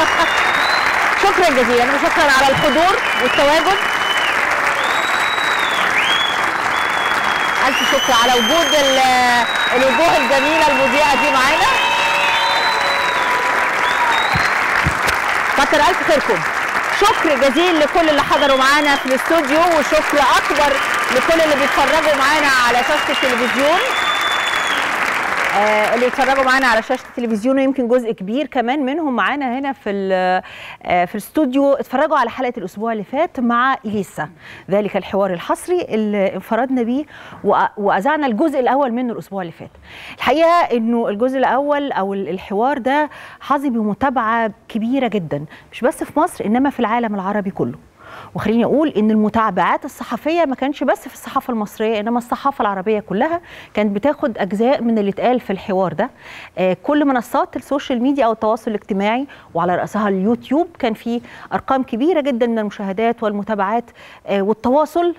شكرا جزيلا وشكرا على الحضور والتواجد الف شكر على وجود ال- الوجوه الجميله المذيعه دي معانا كتر الف خيركم شكر جزيل لكل اللي حضروا معانا في الاستوديو وشكر اكبر لكل اللي بيتفرجوا معانا على شاشه التلفزيون آه، اللي يتفرجوا معانا على شاشه التلفزيون ويمكن جزء كبير كمان منهم معانا هنا في ال- آه، في الاستوديو اتفرجوا على حلقه الاسبوع اللي فات مع اليسا ذلك الحوار الحصري اللي انفردنا بيه وأ- واذعنا الجزء الاول منه الاسبوع اللي فات الحقيقه انه الجزء الاول او ال- الحوار ده حظي بمتابعه كبيره جدا مش بس في مصر انما في العالم العربي كله وخليني اقول ان المتابعات الصحفيه ما كانش بس في الصحافه المصريه انما الصحافه العربيه كلها كانت بتاخد اجزاء من اللي اتقال في الحوار ده آه، كل منصات السوشيال ميديا او التواصل الاجتماعي وعلى راسها اليوتيوب كان في ارقام كبيره جدا من المشاهدات والمتابعات آه، والتواصل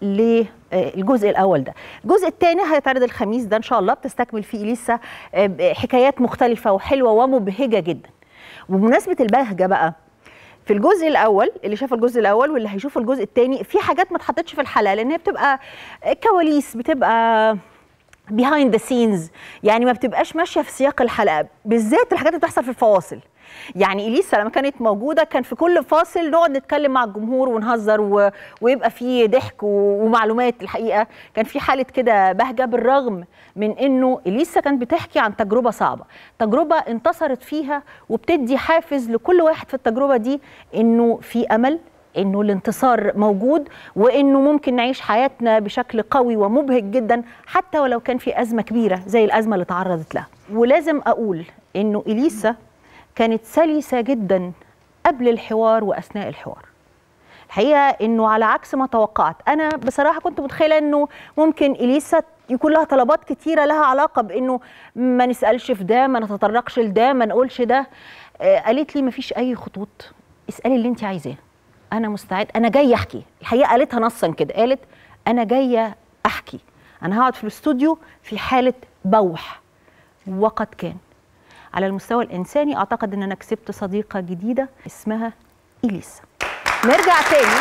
للجزء الاول ده الجزء الثاني هيتعرض الخميس ده ان شاء الله بتستكمل فيه اليسا آه، حكايات مختلفه وحلوه ومبهجه جدا وبمناسبه البهجه بقى في الجزء الاول اللي شاف الجزء الاول واللي هيشوف الجزء الثاني في حاجات ما اتحطتش في الحلقه لان هي بتبقى كواليس بتبقى بيهايند ذا سينز يعني ما بتبقاش ماشيه في سياق الحلقه بالذات الحاجات اللي بتحصل في الفواصل يعني اليسا لما كانت موجوده كان في كل فاصل نقعد نتكلم مع الجمهور ونهزر و... ويبقى في ضحك و... ومعلومات الحقيقه كان في حاله كده بهجه بالرغم من انه اليسا كانت بتحكي عن تجربه صعبه تجربه انتصرت فيها وبتدي حافز لكل واحد في التجربه دي انه في امل انه الانتصار موجود وانه ممكن نعيش حياتنا بشكل قوي ومبهج جدا حتى ولو كان في ازمه كبيره زي الازمه اللي تعرضت لها ولازم اقول انه اليسا كانت سلسه جدا قبل الحوار واثناء الحوار الحقيقه انه على عكس ما توقعت انا بصراحه كنت متخيله انه ممكن اليسا يكون لها طلبات كتيره لها علاقه بانه ما نسالش في ده ما نتطرقش لده ما نقولش ده آه، قالت لي ما فيش اي خطوط اسالي اللي انت عايزاه انا مستعد انا جايه احكي الحقيقه قالتها نصا كده قالت انا جايه احكي انا هقعد في الاستوديو في حاله بوح وقد كان على المستوى الانساني اعتقد ان انا كسبت صديقه جديده اسمها اليسا نرجع تاني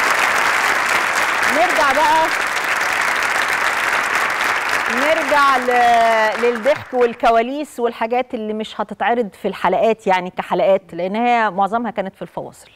نرجع بقى نرجع ل- للضحك والكواليس والحاجات اللي مش هتتعرض في الحلقات يعني كحلقات لان هي معظمها كانت في الفواصل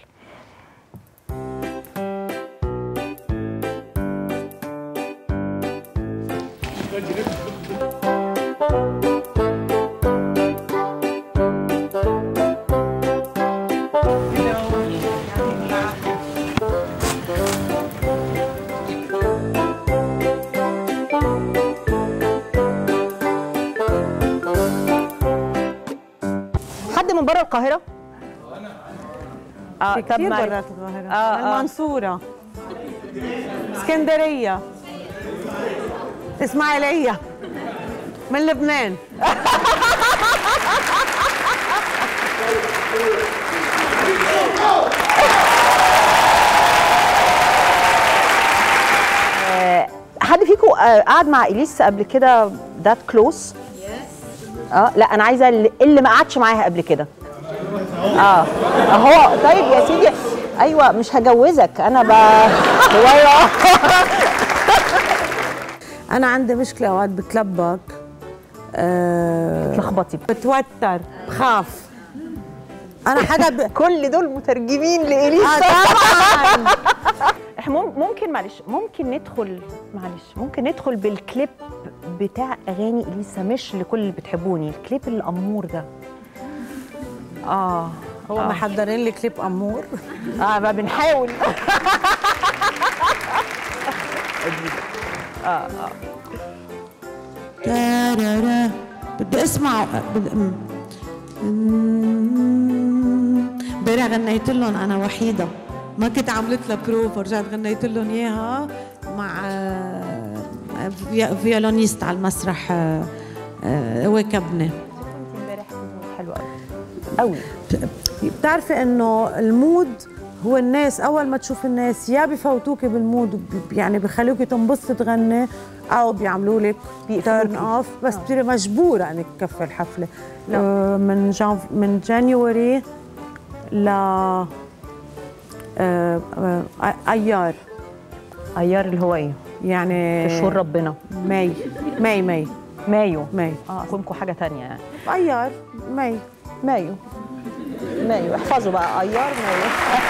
حد من بره القاهره اه في كتير معلش. برات القاهرة آه، آه. من المنصورة اسكندرية اسماعيلية من لبنان حد فيكم آه، قعد مع اليسا قبل كده ذات كلوز اه لا انا عايزه اللي اللي ما قعدش معاها قبل كده اه اهو طيب يا سيدي ايوه مش هجوزك انا ب هوايه أنا عندي مشكلة أوقات بتلبك أه تلخبطي بتوتر بخاف أنا حدا ب... كل دول مترجمين آه لإليسا طبعا احنا مم- ممكن معلش ممكن ندخل معلش ممكن ندخل بالكليب بتاع اغاني اليسا مش لكل اللي بتحبوني الكليب الامور ده اه هو آه. محضرين لي كليب أمور اه ما بنحاول تارارا بدي اسمع بدي أم. أمم. امبارح غنيت لهم انا وحيده ما كنت عملت لها بروف ورجعت غنيت لهم اياها مع آه، في- فيولونيست على المسرح آه، آه، واكبني امبارح حلو قوي قوي بتعرفي انه المود هو الناس اول ما تشوف الناس يا بفوتوكي بالمود وب- يعني بخلوكي تنبسطي تغني او بيعملوا لك تيرن اوف بس بتصيري مجبوره انك تكفي الحفله آه من جانف من جانيوري ل آه، آه، ايار ايار اللي هو ايه يعني في شهور ربنا ماي ماي ماي مايو ماي اه اكونكم حاجه تانية يعني ايار ماي مايو مايو احفظوا بقى ايار مايو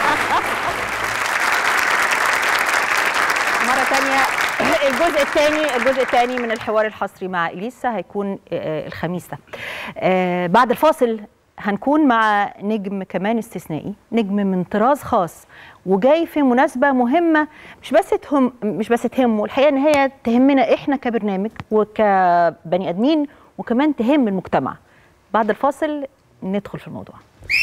مرة تانية الجزء الثاني الجزء الثاني من الحوار الحصري مع اليسا هيكون آه، الخميس ده آه، بعد الفاصل هنكون مع نجم كمان استثنائي نجم من طراز خاص وجاي في مناسبة مهمة مش بس تهم مش بس تهمه الحقيقة ان هي تهمنا احنا كبرنامج وكبني ادمين وكمان تهم المجتمع بعد الفاصل ندخل في الموضوع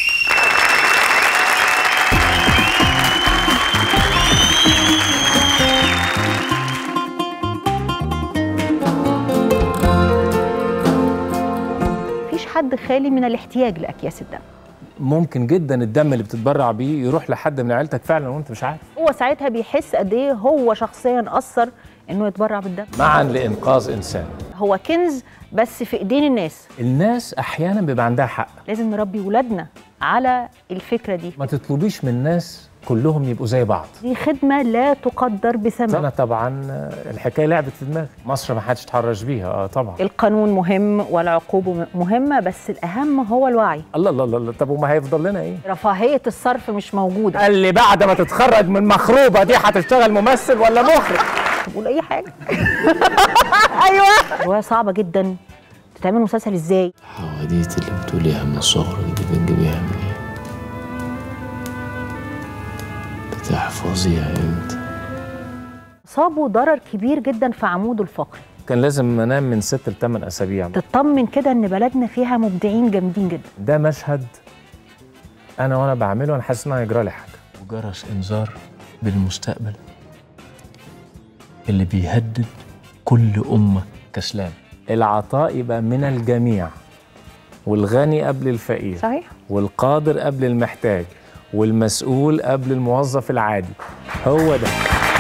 مفيش حد خالي من الاحتياج لاكياس الدم ممكن جدا الدم اللي بتتبرع بيه يروح لحد من عيلتك فعلا وانت مش عارف هو ساعتها بيحس قد ايه هو شخصيا اثر انه يتبرع بالدم معا لانقاذ انسان هو كنز بس في ايدين الناس الناس احيانا بيبقى عندها حق لازم نربي ولادنا على الفكره دي ما تطلبيش من الناس كلهم يبقوا زي بعض دي خدمه لا تقدر بثمن انا طبعا آه، الحكايه لعبت في دماغي مصر ما حدش اتحرش بيها اه طبعا القانون مهم والعقوبه مهمه بس الاهم هو الوعي الله الله الله الله، طب وما هيفضل لنا ايه رفاهيه الصرف مش موجوده قال لي بعد ما تتخرج من مخروبه دي هتشتغل ممثل ولا مخرج بقول اي حاجه ايوه روايه صعبه جدا تتعمل مسلسل ازاي حواديت اللي بتقوليها من صغرك دي بتجيبيها منين بتحفظيها امتى صابوا ضرر كبير جدا في عموده الفقري كان لازم انام من ست لثمان اسابيع تطمن كده ان بلدنا فيها مبدعين جامدين جدا ده مشهد انا وانا بعمله انا حاسس ان أنا هيجرى لي حاجه وجرس انذار بالمستقبل اللي بيهدد كل امه كسلان العطاء يبقى من الجميع والغني قبل الفقير صحيح والقادر قبل المحتاج والمسؤول قبل الموظف العادي هو ده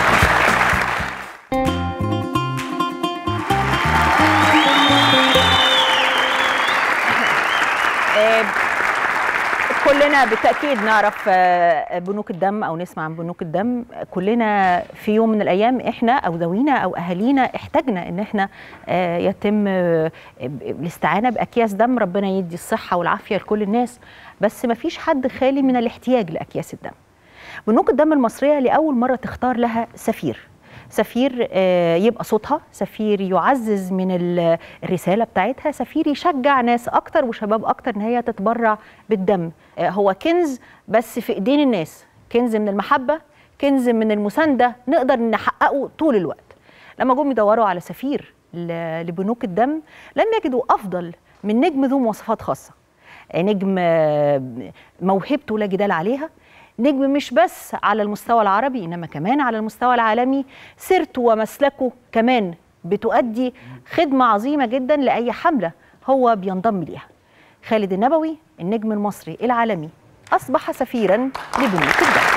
آه، كلنا بالتاكيد نعرف آه، بنوك الدم او نسمع عن بنوك الدم كلنا في يوم من الايام احنا او ذوينا او اهالينا احتاجنا ان احنا آه، يتم آه، الاستعانه باكياس دم ربنا يدي الصحه والعافيه لكل الناس بس ما فيش حد خالي من الاحتياج لاكياس الدم بنوك الدم المصريه لاول مره تختار لها سفير سفير آه، يبقى صوتها سفير يعزز من ال- الرساله بتاعتها سفير يشجع ناس اكتر وشباب اكتر ان هي تتبرع بالدم آه، هو كنز بس في ايدين الناس كنز من المحبه كنز من المسانده نقدر نحققه طول الوقت لما جم يدوروا على سفير ل- لبنوك الدم لم يجدوا افضل من نجم ذو مواصفات خاصه نجم آه، موهبته لا جدال عليها نجم مش بس على المستوى العربي انما كمان على المستوى العالمي سيرته ومسلكه كمان بتؤدي خدمه عظيمه جدا لاي حمله هو بينضم ليها خالد النبوي النجم المصري العالمي اصبح سفيرا لبنوك الدم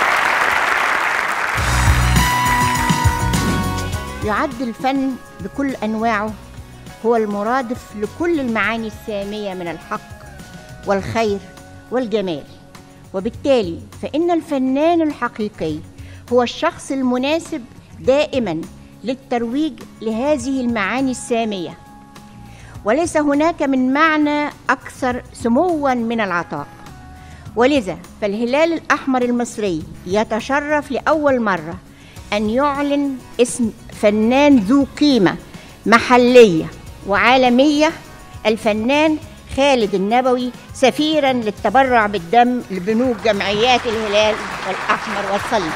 يعد الفن بكل انواعه هو المرادف لكل المعاني الساميه من الحق والخير والجمال وبالتالي فان الفنان الحقيقي هو الشخص المناسب دائما للترويج لهذه المعاني الساميه وليس هناك من معنى اكثر سموا من العطاء ولذا فالهلال الأحمر المصري يتشرف لأول مرة أن يعلن اسم فنان ذو قيمة محلية وعالمية الفنان خالد النبوي سفيرا للتبرع بالدم لبنوك جمعيات الهلال والأحمر والصليب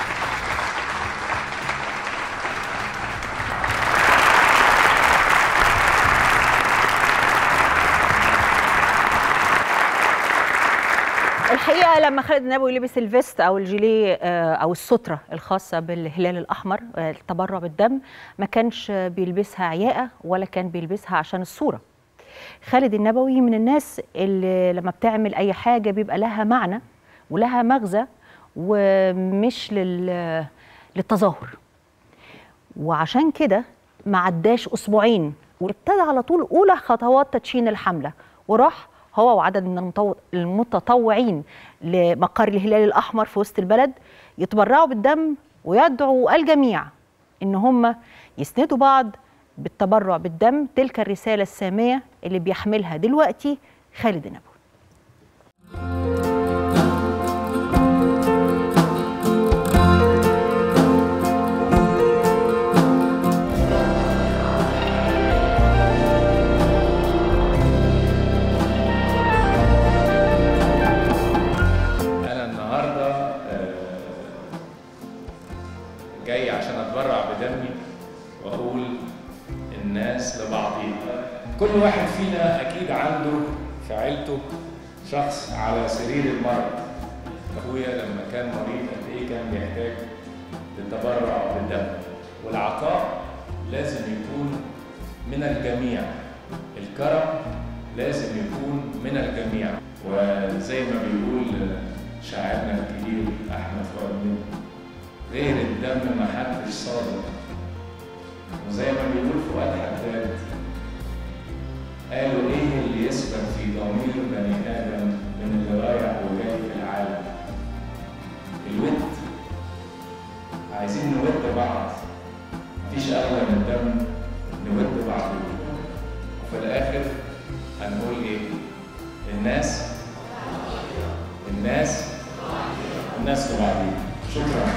الحقيقه لما خالد النبوي لبس الفيست او الجيليه آه، او الستره الخاصه بالهلال الاحمر آه، التبرع بالدم ما كانش بيلبسها عياقه ولا كان بيلبسها عشان الصوره خالد النبوي من الناس اللي لما بتعمل اي حاجه بيبقى لها معنى ولها مغزى ومش لل للتظاهر وعشان كده ما عداش اسبوعين وابتدى على طول اولى خطوات تدشين الحمله وراح هو وعدد من المطو- المتطوعين لمقر الهلال الأحمر في وسط البلد يتبرعوا بالدم ويدعوا الجميع إن هم يسندوا بعض بالتبرع بالدم تلك الرسالة السامية اللي بيحملها دلوقتي خالد النبوي أنا النهاردة آه، جاي عشان أتبرع بدمي وأقول الناس لبعضيها كل واحد فينا أكيد عنده في عيلته شخص على سرير المرض أخويا لما كان مريض قد إيه كان بيحتاج للتبرع بالدم والعطاء لازم يكون من الجميع الكرم لازم يكون من الجميع وزي ما بيقول شاعرنا الكبير احمد فؤاد نجم غير الدم ما حدش صادق وزي ما بيقول فؤاد حداد قالوا ايه اللي يثبت في ضمير بني ادم من اللي رايح وجاي في العالم الود عايزين نود بعض مفيش اغلى من الدم نود بعض وفي الاخر هنقول ايه الناس الناس الناس لبعضيها شكرا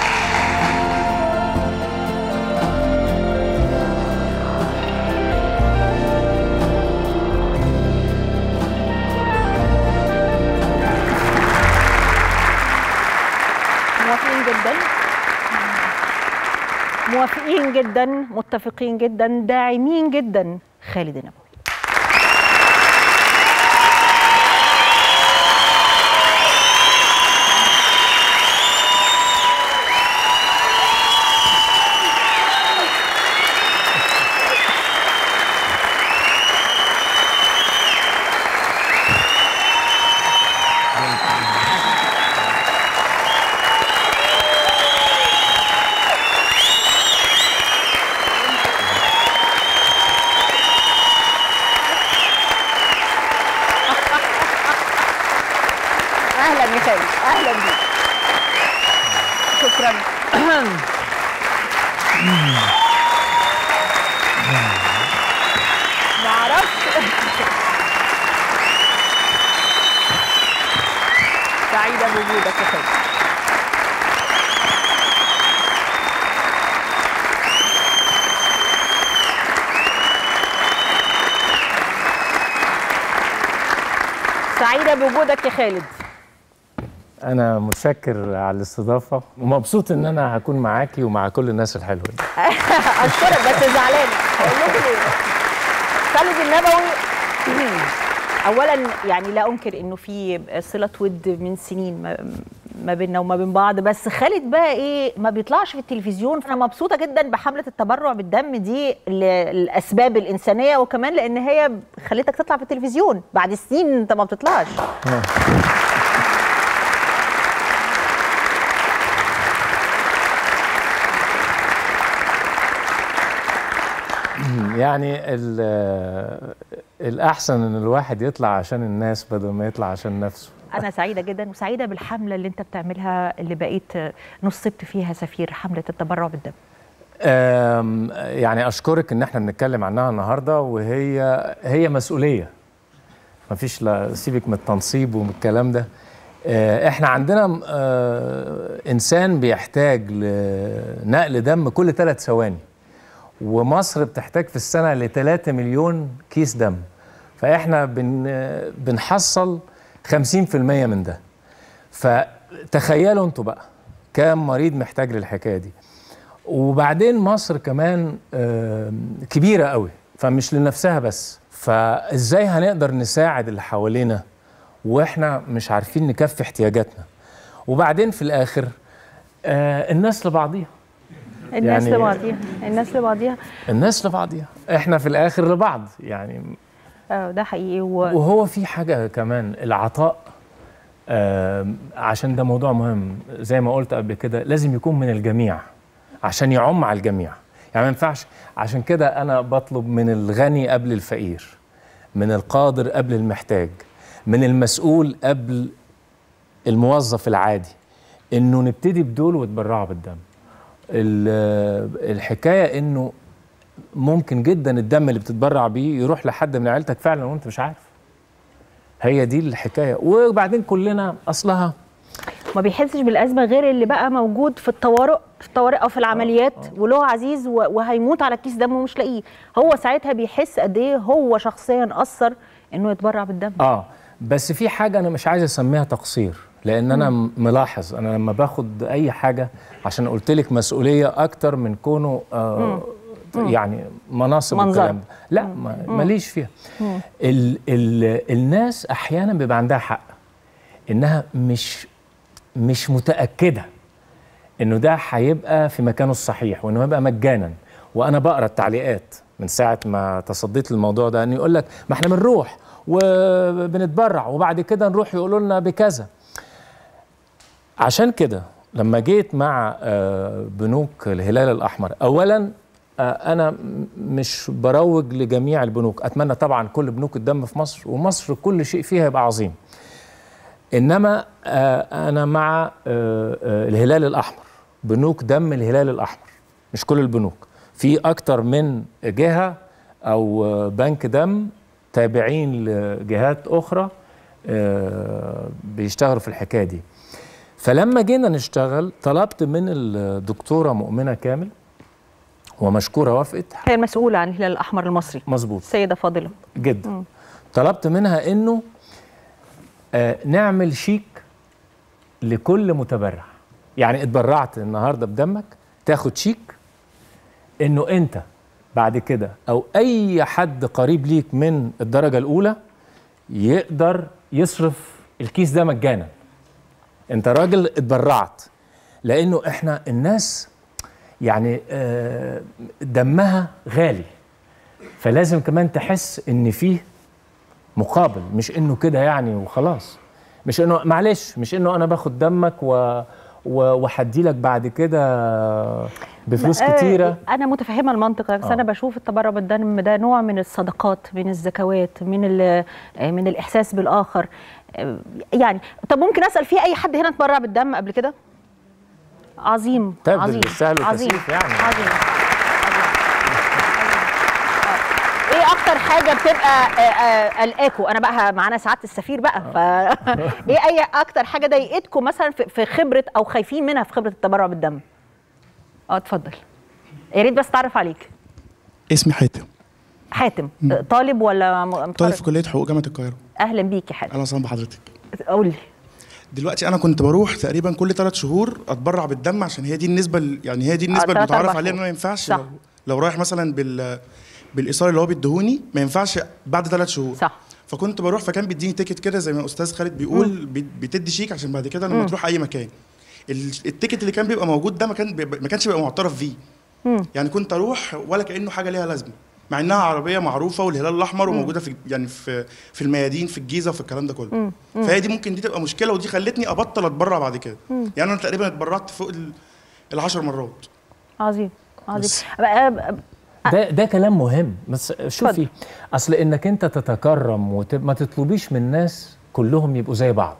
موافقين جدا موافقين جدا متفقين جدا داعمين جدا خالد النبوي اهلا يا خالد اهلا بيك شكرا ما اعرفش سعيده بوجودك يا خالد سعيده بوجودك يا خالد انا متشكر على الاستضافه ومبسوط ان انا هكون معاكي ومع كل الناس الحلوه دي اشكرك بس زعلانه هقول لكم ليه خالد النبوي اولا يعني لا انكر انه في صله ود من سنين ما- ما بيننا وما بين بعض بس خالد بقى ايه ما بيطلعش في التلفزيون انا مبسوطه جدا بحمله التبرع بالدم دي للاسباب الانسانيه وكمان لان هي خلتك تطلع في التلفزيون بعد سنين انت ما بتطلعش يعني ال- الاحسن ان الواحد يطلع عشان الناس بدل ما يطلع عشان نفسه انا سعيده جدا وسعيده بالحمله اللي انت بتعملها اللي بقيت نصبت فيها سفير حمله التبرع بالدم أم، يعني اشكرك ان احنا بنتكلم عنها النهارده وهي هي مسؤوليه مفيش لا سيبك من التنصيب ومن الكلام ده آه، احنا عندنا آه، انسان بيحتاج لنقل دم كل ثلاث ثواني ومصر بتحتاج في السنه ل 3 مليون كيس دم فاحنا بن بنحصل 50% من ده فتخيلوا انتوا بقى كام مريض محتاج للحكايه دي وبعدين مصر كمان آم، كبيرة قوي فمش لنفسها بس فازاي هنقدر نساعد اللي حوالينا واحنا مش عارفين نكفي احتياجاتنا وبعدين في الاخر آه الناس لبعضيها الناس يعني- لبعضيها الناس لبعضيها الناس لبعضيها احنا في الاخر لبعض يعني اه ده حقيقي و... وهو في حاجة كمان العطاء آم، عشان ده موضوع مهم زي ما قلت قبل كده لازم يكون من الجميع عشان يعم على الجميع يعني ما ينفعش عشان كده أنا بطلب من الغني قبل الفقير من القادر قبل المحتاج من المسؤول قبل الموظف العادي انه نبتدي بدول وتبرعوا بالدم ال- الحكايه انه ممكن جدا الدم اللي بتتبرع بيه يروح لحد من عيلتك فعلا وانت مش عارف هي دي الحكايه وبعدين كلنا اصلها ما بيحسش بالازمه غير اللي بقى موجود في الطوارئ في الطوارئ او في العمليات وله عزيز و- وهيموت على كيس دم ومش لاقيه هو ساعتها بيحس قد ايه هو شخصيا اثر انه يتبرع بالدم اه بس في حاجه انا مش عايز اسميها تقصير لان انا م- ملاحظ انا لما باخد اي حاجه عشان قلت لك مسؤوليه اكتر من كونه آه يعني مناصب منظر. والكلام ده لا ما- ماليش فيها ال ال الناس احيانا بيبقى عندها حق انها مش مش متاكده انه ده هيبقى في مكانه الصحيح وانه يبقى مجانا وانا بقرا التعليقات من ساعه ما تصديت للموضوع ده ان يقول لك ما احنا بنروح وبنتبرع وبعد كده نروح يقولوا لنا بكذا عشان كده لما جيت مع آه، بنوك الهلال الاحمر اولا آه، انا م- مش بروج لجميع البنوك اتمنى طبعا كل بنوك الدم في مصر ومصر كل شيء فيها يبقى عظيم انما آه، انا مع آه، آه، الهلال الاحمر بنوك دم الهلال الاحمر مش كل البنوك في اكتر من جهه او آه، بنك دم تابعين لجهات اخرى آه، بيشتغلوا في الحكايه دي فلما جينا نشتغل طلبت من الدكتوره مؤمنه كامل ومشكوره وافقت هي المسؤوله عن الهلال الاحمر المصري مظبوط السيده فاضله جدا طلبت منها انه آه نعمل شيك لكل متبرع يعني اتبرعت النهارده بدمك تاخد شيك انه انت بعد كده او اي حد قريب ليك من الدرجه الاولى يقدر يصرف الكيس ده مجانا انت راجل اتبرعت لانه احنا الناس يعني آه، دمها غالي فلازم كمان تحس ان فيه مقابل مش انه كده يعني وخلاص مش انه معلش مش انه انا باخد دمك و و- وهدي لك بعد كده بفلوس آه، كتيره انا متفهمه المنطق ده بس آه. انا بشوف التبرع بالدم ده نوع من الصدقات من الزكوات من ال- آه، من الاحساس بالاخر آه، يعني طب ممكن اسال في اي حد هنا اتبرع بالدم قبل كده عظيم طيب عظيم بالسهل عظيم والكثيف يعني. عظيم آه. ايه اكتر حاجه بتبقى آه، آه، قلقاكوا انا بقى معانا سعاده السفير بقى ف ايه اي اكتر حاجه ضايقتكم مثلا في- في خبره او خايفين منها في خبره التبرع بالدم اه اتفضل يا ريت بس تعرف عليك اسمي حاتم حاتم طالب ولا م- طالب متخرج؟ في كليه حقوق جامعه القاهره اهلا بيك يا حاتم اهلا وسهلا بحضرتك قول لي دلوقتي انا كنت بروح تقريبا كل ثلاث شهور اتبرع بالدم عشان هي دي النسبه ال- يعني هي دي النسبه تلات المتعارف أربع عليها ان شهور. ما ينفعش صح. لو, لو رايح مثلا بال بالايصال اللي هو بيديهوني ما ينفعش بعد ثلاث شهور صح فكنت بروح فكان بيديني تيكت كده زي ما استاذ خالد بيقول بي- بتدي شيك عشان بعد كده لما تروح اي مكان ال- التيكت اللي كان بيبقى موجود ده ما كان بيبقى- ما كانش بيبقى معترف فيه يعني كنت اروح ولا كانه حاجه ليها لازمه مع انها عربيه معروفه والهلال الاحمر وموجوده في يعني في في الميادين في الجيزه وفي الكلام ده كله فهي دي ممكن دي تبقى مشكله ودي خلتني ابطل اتبرع بعد كده يعني انا تقريبا اتبرعت فوق ال- العشر مرات عظيم عظيم بس. بقى- بقى- ده ده كلام مهم بس شوفي اتفضل. اصل انك انت تتكرم وما تطلبيش من الناس كلهم يبقوا زي بعض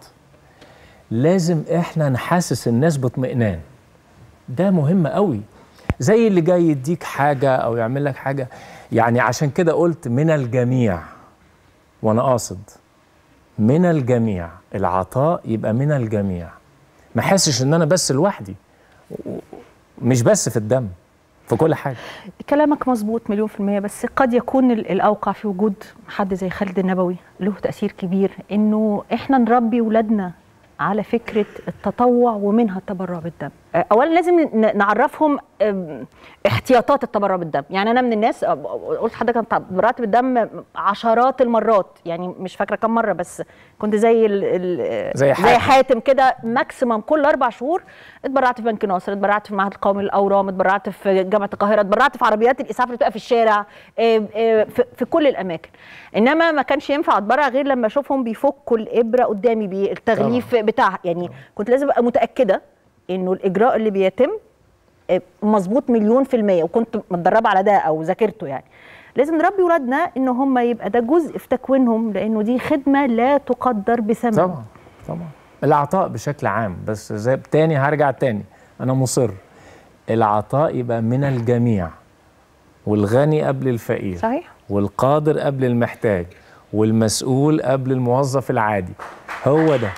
لازم احنا نحسس الناس باطمئنان ده مهم قوي زي اللي جاي يديك حاجه او يعمل لك حاجه يعني عشان كده قلت من الجميع وانا قاصد من الجميع العطاء يبقى من الجميع ما احسش ان انا بس لوحدي و- مش بس في الدم في كل حاجه كلامك مظبوط مليون في المية بس قد يكون ال- الأوقع في وجود حد زي خالد النبوي له تأثير كبير إنه إحنا نربي ولادنا على فكرة التطوع ومنها التبرع بالدم آه، أولا لازم ن- نعرفهم آم، احتياطات التبرع بالدم يعني أنا من الناس آه، قلت لحضرتك أنا تبرعت بالدم عشرات المرات يعني مش فاكرة كم مرة بس كنت زي ال ال زي زي حاتم. حاتم كده ماكسيمم كل اربع شهور اتبرعت في بنك ناصر اتبرعت في المعهد القومي للاورام اتبرعت في جامعه القاهره اتبرعت في عربيات الاسعاف اللي بتبقى في الشارع آه، آه، في في كل الاماكن انما ما كانش ينفع اتبرع غير لما اشوفهم بيفكوا الابره قدامي بالتغليف بتاعها يعني كنت لازم ابقى متاكده انه الاجراء اللي بيتم آه، مظبوط مليون في المية وكنت متدربة على ده أو ذاكرته يعني لازم نربي ولادنا ان هم يبقى ده جزء في تكوينهم لانه دي خدمه لا تقدر بثمن طبعا طبعا العطاء بشكل عام بس زي تاني هرجع تاني انا مصر العطاء يبقى من الجميع والغني قبل الفقير صحيح والقادر قبل المحتاج والمسؤول قبل الموظف العادي هو ده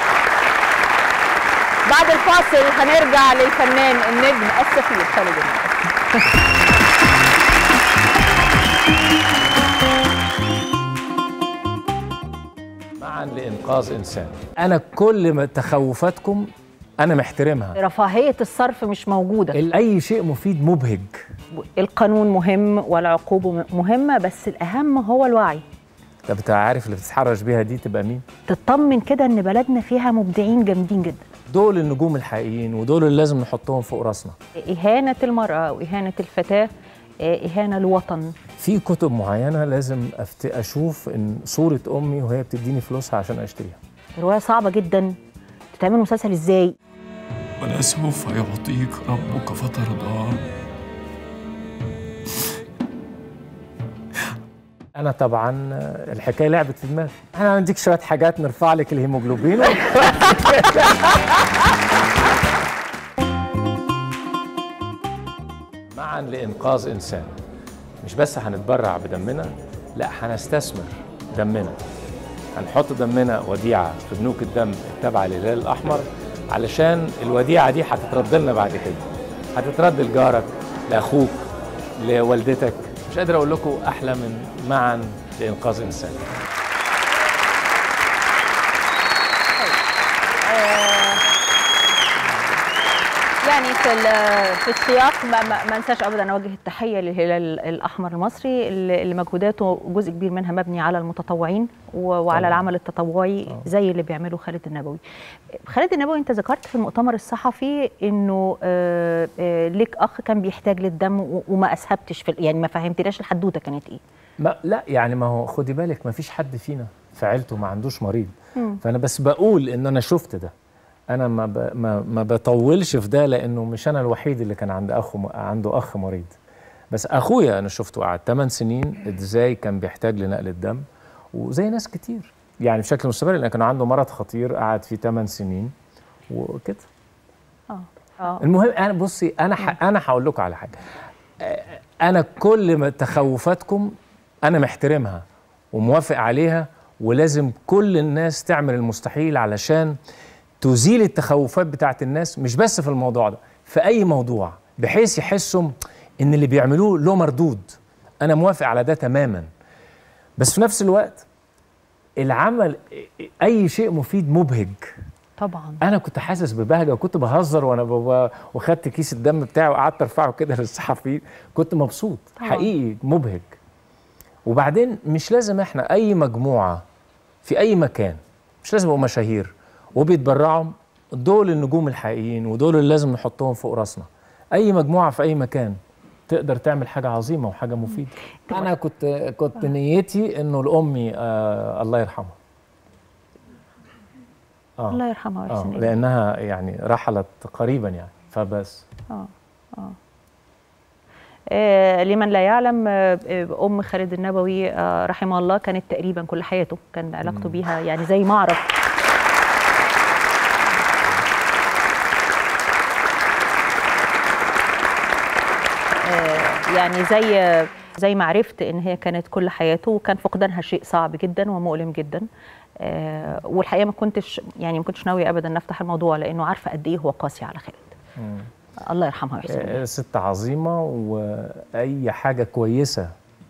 بعد الفاصل هنرجع للفنان النجم السفير خالد النبوي معا لانقاذ انسان انا كل ما تخوفاتكم انا محترمها رفاهيه الصرف مش موجوده ال- اي شيء مفيد مبهج القانون مهم والعقوبه مهمه بس الاهم هو الوعي طب انت عارف اللي بتتحرش بيها دي تبقى مين تطمن كده ان بلدنا فيها مبدعين جامدين جدا دول النجوم الحقيقيين ودول اللي لازم نحطهم فوق راسنا اهانه المراه واهانه الفتاه آه، اهانه للوطن في كتب معينه لازم أفت... اشوف ان صوره امي وهي بتديني فلوسها عشان اشتريها روايه صعبه جدا تتعمل مسلسل ازاي ولسوف يعطيك ربك فترضى انا طبعا الحكايه لعبت في دماغي انا هنديك شويه حاجات نرفع لك الهيموجلوبين معا لانقاذ انسان مش بس هنتبرع بدمنا لا هنستثمر دمنا هنحط دمنا وديعه في بنوك الدم التابعه للهلال الاحمر علشان الوديعه دي هتترد لنا بعد كده هتترد لجارك لاخوك لوالدتك مش قادر اقول لكم احلى من معا لانقاذ انسان يعني في ال- في السياق ما, ما, ما انساش ابدا اوجه التحيه للهلال الاحمر المصري اللي اللي مجهوداته جزء كبير منها مبني على المتطوعين و- وعلى طبعاً. العمل التطوعي زي اللي بيعمله خالد النبوي. خالد النبوي انت ذكرت في المؤتمر الصحفي انه آه، آه، ليك اخ كان بيحتاج للدم و- وما اسهبتش في ال- يعني ما فهمتناش الحدوته كانت ايه. ما لا يعني ما هو خدي بالك ما فيش حد فينا في عيلته ما عندوش مريض فانا بس بقول ان انا شفت ده انا ما ب... ما ما بطولش في ده لانه مش انا الوحيد اللي كان عند اخو عنده اخ مريض بس اخويا انا شفته قعد 8 سنين ازاي كان بيحتاج لنقل الدم وزي ناس كتير يعني بشكل مستمر لان كان عنده مرض خطير قعد فيه 8 سنين وكده اه اه المهم انا بصي انا ح... انا هقول لكم على حاجه آه، انا كل ما تخوفاتكم انا محترمها وموافق عليها ولازم كل الناس تعمل المستحيل علشان تزيل التخوفات بتاعت الناس مش بس في الموضوع ده في اي موضوع بحيث يحسوا ان اللي بيعملوه له مردود انا موافق على ده تماما بس في نفس الوقت العمل اي شيء مفيد مبهج طبعا انا كنت حاسس ببهجه وكنت بهزر وانا بابا وخدت كيس الدم بتاعي وقعدت ارفعه كده للصحفيين كنت مبسوط طبعاً. حقيقي مبهج وبعدين مش لازم احنا اي مجموعه في اي مكان مش لازم يبقوا مشاهير وبيتبرعوا دول النجوم الحقيقيين ودول اللي لازم نحطهم فوق راسنا اي مجموعه في اي مكان تقدر تعمل حاجه عظيمه وحاجه مفيده انا كنت كنت نيتي انه لامي آه الله يرحمها آه. الله يرحمها اه ويحسن إليها. لانها يعني رحلت قريبا يعني فبس آه، لمن لا يعلم آه، آه، ام خالد النبوي آه، رحمه الله كانت تقريبا كل حياته كان علاقته بيها يعني زي معرض آه، يعني زي زي ما عرفت ان هي كانت كل حياته وكان فقدانها شيء صعب جدا ومؤلم جدا آه، والحقيقه ما كنتش يعني ما كنتش ناويه ابدا نفتح الموضوع لانه عارفه قد ايه هو قاسي على خالد الله يرحمها ويحسن إليها. آه، ست عظيمه واي حاجه كويسه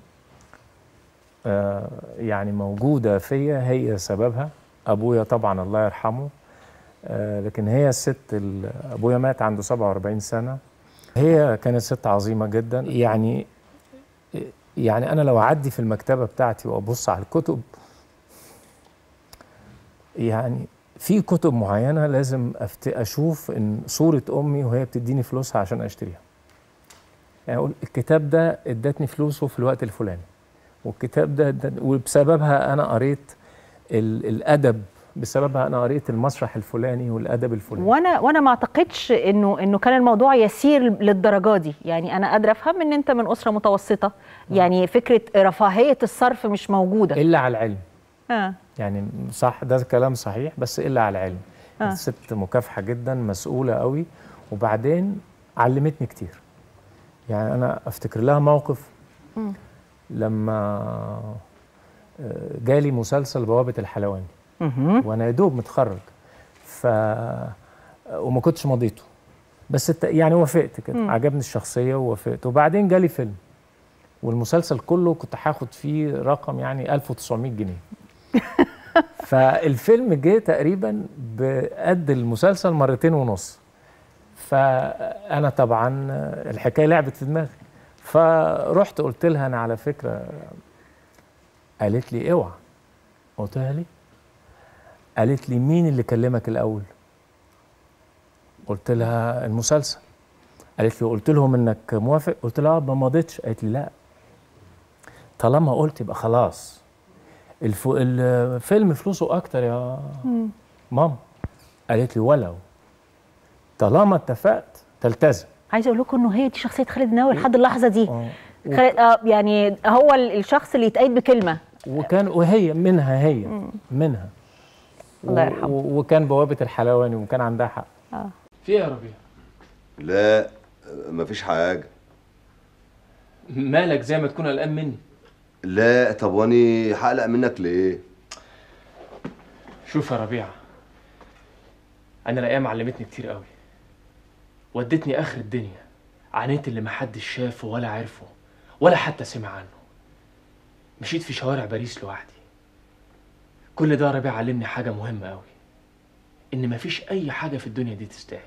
آه، يعني موجوده فيا هي سببها ابويا طبعا الله يرحمه آه، لكن هي الست ال- ابويا مات عنده 47 سنه هي كانت ست عظيمه جدا يعني يعني انا لو اعدي في المكتبه بتاعتي وابص على الكتب يعني في كتب معينه لازم أفت... اشوف ان صوره امي وهي بتديني فلوسها عشان اشتريها يعني اقول الكتاب ده ادتني فلوسه في الوقت الفلاني والكتاب ده ادت- وبسببها انا قريت ال... الادب بسببها انا قريت المسرح الفلاني والادب الفلاني وانا وانا ما اعتقدش انه انه كان الموضوع يسير للدرجه دي يعني انا قادره افهم ان انت من اسره متوسطه يعني فكره رفاهيه الصرف مش موجوده الا على العلم اه يعني صح ده كلام صحيح بس الا على العلم آه. الست مكافحه جدا مسؤوله قوي وبعدين علمتني كتير يعني انا افتكر لها موقف لما آه، جالي مسلسل بوابه الحلواني مهم. وانا يا دوب متخرج ف وما كنتش مضيته بس الت... يعني وافقت كده عجبني الشخصيه ووافقت وبعدين جالي فيلم والمسلسل كله كنت هاخد فيه رقم يعني 1900 جنيه فالفيلم جه تقريبا بقد المسلسل مرتين ونص فانا طبعا الحكايه لعبت في دماغي فرحت قلت لها انا على فكره قالت لي اوعى قلت لها ليه قالت لي مين اللي كلمك الاول قلت لها المسلسل قالت لي قلت لهم انك موافق قلت لها آه، ما مضيتش قالت لي لا طالما قلت يبقى خلاص الف... الفيلم فلوسه اكتر يا ماما قالت لي ولو طالما اتفقت تلتزم عايزه اقول لكم انه هي دي شخصيه خالد ناوي لحد اللحظه دي آه. خالد آه يعني هو ال- الشخص اللي يتقيد بكلمه وكان وهي منها هي منها الله و- يرحمه. و- وكان بوابه الحلواني وكان عندها حق في ايه يا ربيع لا مفيش حاجة مالك زي ما تكون قلقان مني لا طب واني هقلق منك ليه؟ شوف يا ربيع انا الايام علمتني كتير قوي ودتني اخر الدنيا عانيت اللي محدش شافه ولا عرفه ولا حتى سمع عنه مشيت في شوارع باريس لوحدي كل ده يا ربيع علمني حاجة مهمة قوي ان مفيش اي حاجة في الدنيا دي تستاهل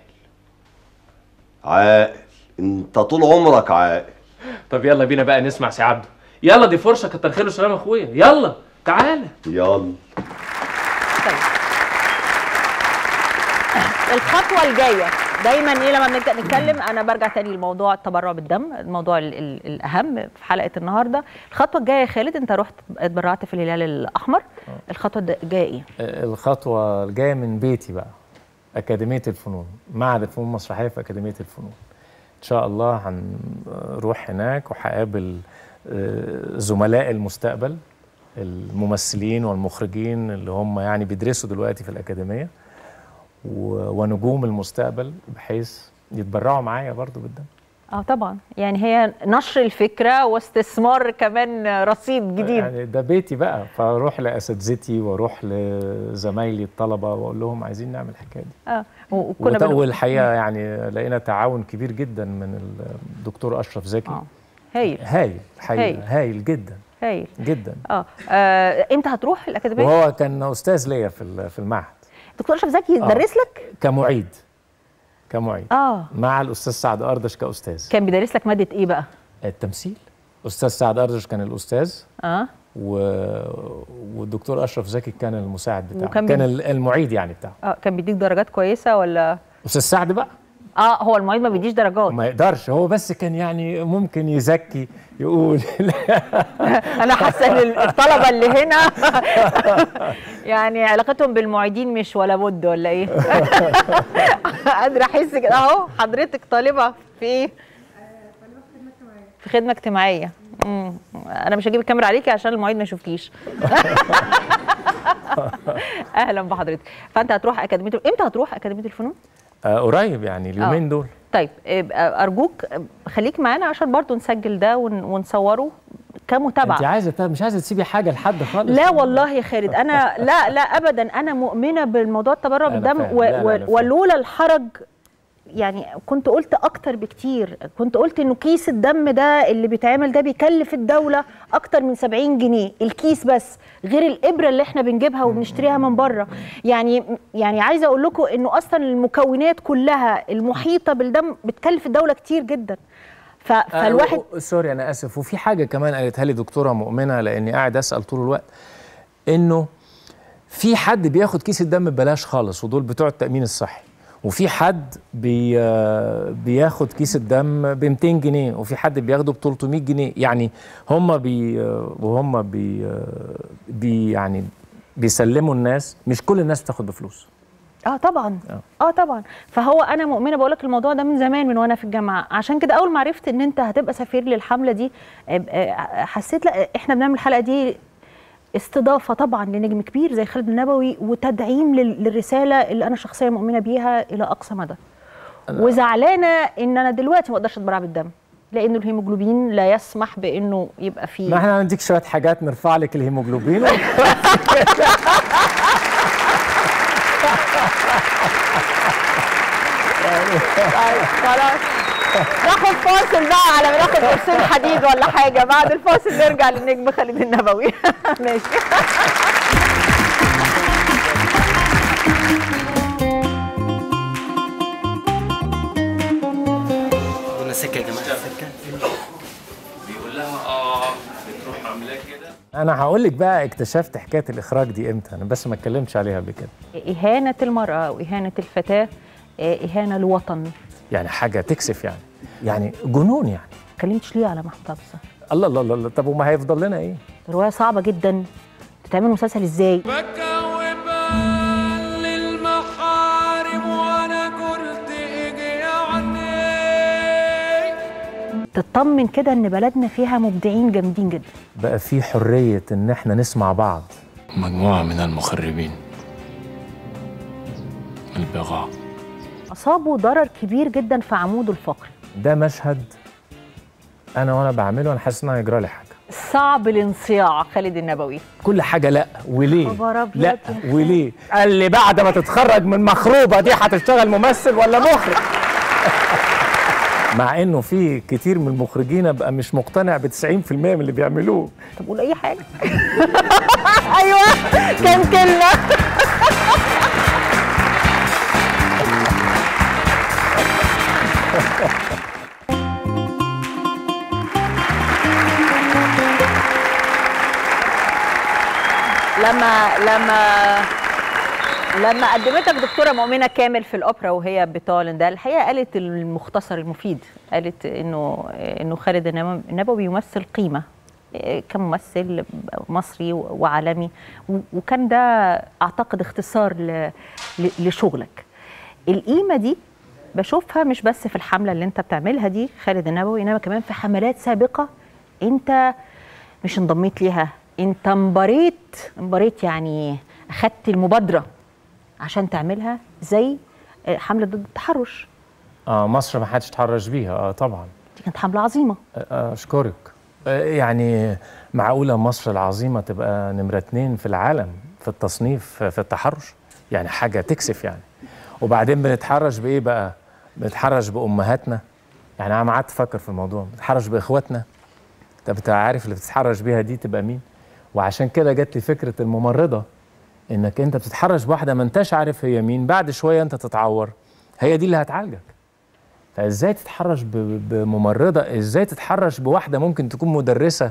عاقل انت طول عمرك عاقل طب يلا بينا بقى نسمع سي عبده يلا دي فرصة كتر خير وسلام يا اخويا يلا تعالى يلا طيب الخطوه الجايه دايما ايه لما بنبدا نتكلم انا برجع تاني لموضوع التبرع بالدم الموضوع ال ال الاهم في حلقه النهارده الخطوه الجايه يا خالد انت رحت اتبرعت في الهلال الاحمر الخطوه الجايه ايه الخطوة الجاية من بيتي بقى أكاديمية الفنون معهد الفنون المسرحية في أكاديمية الفنون إن شاء الله هنروح هناك وهقابل آه، زملاء المستقبل الممثلين والمخرجين اللي هم يعني بيدرسوا دلوقتي في الأكاديمية و- ونجوم المستقبل بحيث يتبرعوا معايا برضو بالدم اه طبعا يعني هي نشر الفكره واستثمار كمان رصيد جديد يعني ده بيتي بقى فاروح لاساتذتي واروح لزمايلي الطلبه واقول لهم عايزين نعمل الحكايه دي اه وكنا وت- بنقول- والحقيقه يعني لقينا تعاون كبير جدا من الدكتور اشرف زكي اه هايل هايل الحقيقه هايل. هايل جدا هايل جدا اه, آه. امتى هتروح الاكاديميه وهو كان استاذ ليا في ال- في المعهد دكتور اشرف زكي آه. درس لك كمعيد كمعيد اه مع الاستاذ سعد اردش كاستاذ كان بيدرس لك ماده ايه بقى التمثيل استاذ سعد اردش كان الاستاذ اه و... والدكتور اشرف زكي كان المساعد بتاعه وكان كان بي- ال- المعيد يعني بتاعه اه كان بيديك درجات كويسه ولا استاذ سعد بقى اه هو المعيد ما بيديش درجات ما يقدرش هو بس كان يعني ممكن يزكي يقول انا حاسه ان الطلبه اللي هنا يعني علاقتهم بالمعيدين مش ولا بد ولا ايه قادره احس كده اهو حضرتك طالبه في ايه في خدمه اجتماعيه مم. انا مش هجيب الكاميرا عليكي عشان المعيد ما يشوفكيش اهلا بحضرتك فانت هتروح اكاديميه امتى هتروح اكاديميه الفنون آه قريب يعني اليومين آه. دول طيب ابقى ارجوك خليك معانا عشان برضو نسجل ده ون- ونصوره كمتابعه انت عايزه طب مش عايزه تسيبي حاجه لحد خالص لا والله يا خالد انا لا لا ابدا انا مؤمنه بالموضوع التبرع أنا بالدم فاهم. و- لا، لا، و- أنا فاهم. ولولا الحرج يعني كنت قلت اكتر بكتير كنت قلت انه كيس الدم ده اللي بيتعمل ده بيكلف الدوله اكتر من 70 جنيه الكيس بس غير الابره اللي احنا بنجيبها وبنشتريها من بره يعني يعني عايزه اقول لكم انه اصلا المكونات كلها المحيطه بالدم بتكلف الدوله كتير جدا ف- فالواحد آه سوري انا اسف وفي حاجه كمان قالتها لي دكتوره مؤمنه لاني قاعد اسال طول الوقت انه في حد بياخد كيس الدم ببلاش خالص ودول بتوع التامين الصحي وفي حد بي آه، بياخد كيس الدم ب 200 جنيه وفي حد بياخده ب 300 جنيه يعني هم بي آه، وهم بي آه، بي يعني بيسلموا الناس مش كل الناس بتاخد بفلوس اه طبعا آه. اه طبعا فهو انا مؤمنه بقول لك الموضوع ده من زمان من وانا في الجامعه عشان كده اول ما عرفت ان انت هتبقى سفير للحمله دي آه، آه، حسيت لا احنا بنعمل الحلقه دي استضافه طبعا لنجم كبير زي خالد النبوي وتدعيم لل- للرساله اللي انا شخصيا مؤمنه بيها الى اقصى مدى وزعلانه ان انا دلوقتي ما اقدرش اتبرع بالدم لانه الهيموجلوبين لا يسمح بانه يبقى فيه ما احنا هنديك شويه حاجات نرفع لك الهيموجلوبين طيب خلاص ناخد فاصل بقى على ما ناخد قرصين حديد ولا حاجه بعد الفاصل نرجع للنجم خالد النبوي ماشي قلنا سكه يا جماعه سكه بيقول لها اه بتروح عاملاه كده انا هقول لك بقى اكتشفت حكايه الاخراج دي امتى انا بس ما اتكلمتش عليها قبل كده اهانه المراه او اهانه الفتاه آه، اهانه للوطن يعني حاجه تكسف يعني يعني جنون يعني ما اتكلمتش ليه على محمود عبد الصمد الله الله الله الله، طب وما هيفضل لنا ايه روايه صعبه جدا تتعمل مسلسل ازاي للمحارم وانا قلت اجي يعني تطمن كده ان بلدنا فيها مبدعين جامدين جدا بقى في حريه ان احنا نسمع بعض مجموعة من المخربين البغاء اصابوا ضرر كبير جدا في عموده الفقري ده مشهد انا وانا بعمله انا حاسس ان أنا هيجرى لي حاجه صعب الانصياع خالد النبوي كل حاجه لا وليه خبر أبيض لا يا وليه قال لي بعد ما تتخرج من مخروبه دي هتشتغل ممثل ولا مخرج مع انه في كتير من المخرجين ابقى مش مقتنع ب 90% من اللي بيعملوه طب قول اي حاجه ايوه كان كلمه لما لما لما قدمتك دكتوره مؤمنه كامل في الاوبرا وهي بتعلن ده الحقيقه قالت المختصر المفيد قالت انه انه خالد النبوي- النبوي يمثل قيمه إيه، كممثل مصري وعالمي و- وكان ده اعتقد اختصار ل- ل- لشغلك القيمه دي بشوفها مش بس في الحمله اللي انت بتعملها دي خالد النبوي انما كمان في حملات سابقه انت مش انضميت ليها انت انبريت انبريت يعني اخدت المبادره عشان تعملها زي آه، حمله ضد التحرش اه مصر ما حدش اتحرش بيها اه طبعا دي كانت حمله عظيمه آه، اشكرك آه، يعني معقوله مصر العظيمه تبقى نمره اتنين في العالم في التصنيف في التحرش يعني حاجه تكسف يعني وبعدين بنتحرش بايه بقى بنتحرش بامهاتنا يعني انا قعدت افكر في الموضوع بنتحرش باخواتنا طب انت عارف اللي بتتحرش بيها دي تبقى مين وعشان كده جت لي فكره الممرضه انك انت بتتحرش بواحده ما انتش عارف هي مين بعد شويه انت تتعور هي دي اللي هتعالجك فازاي تتحرش ب- بممرضه ازاي تتحرش بواحده ممكن تكون مدرسه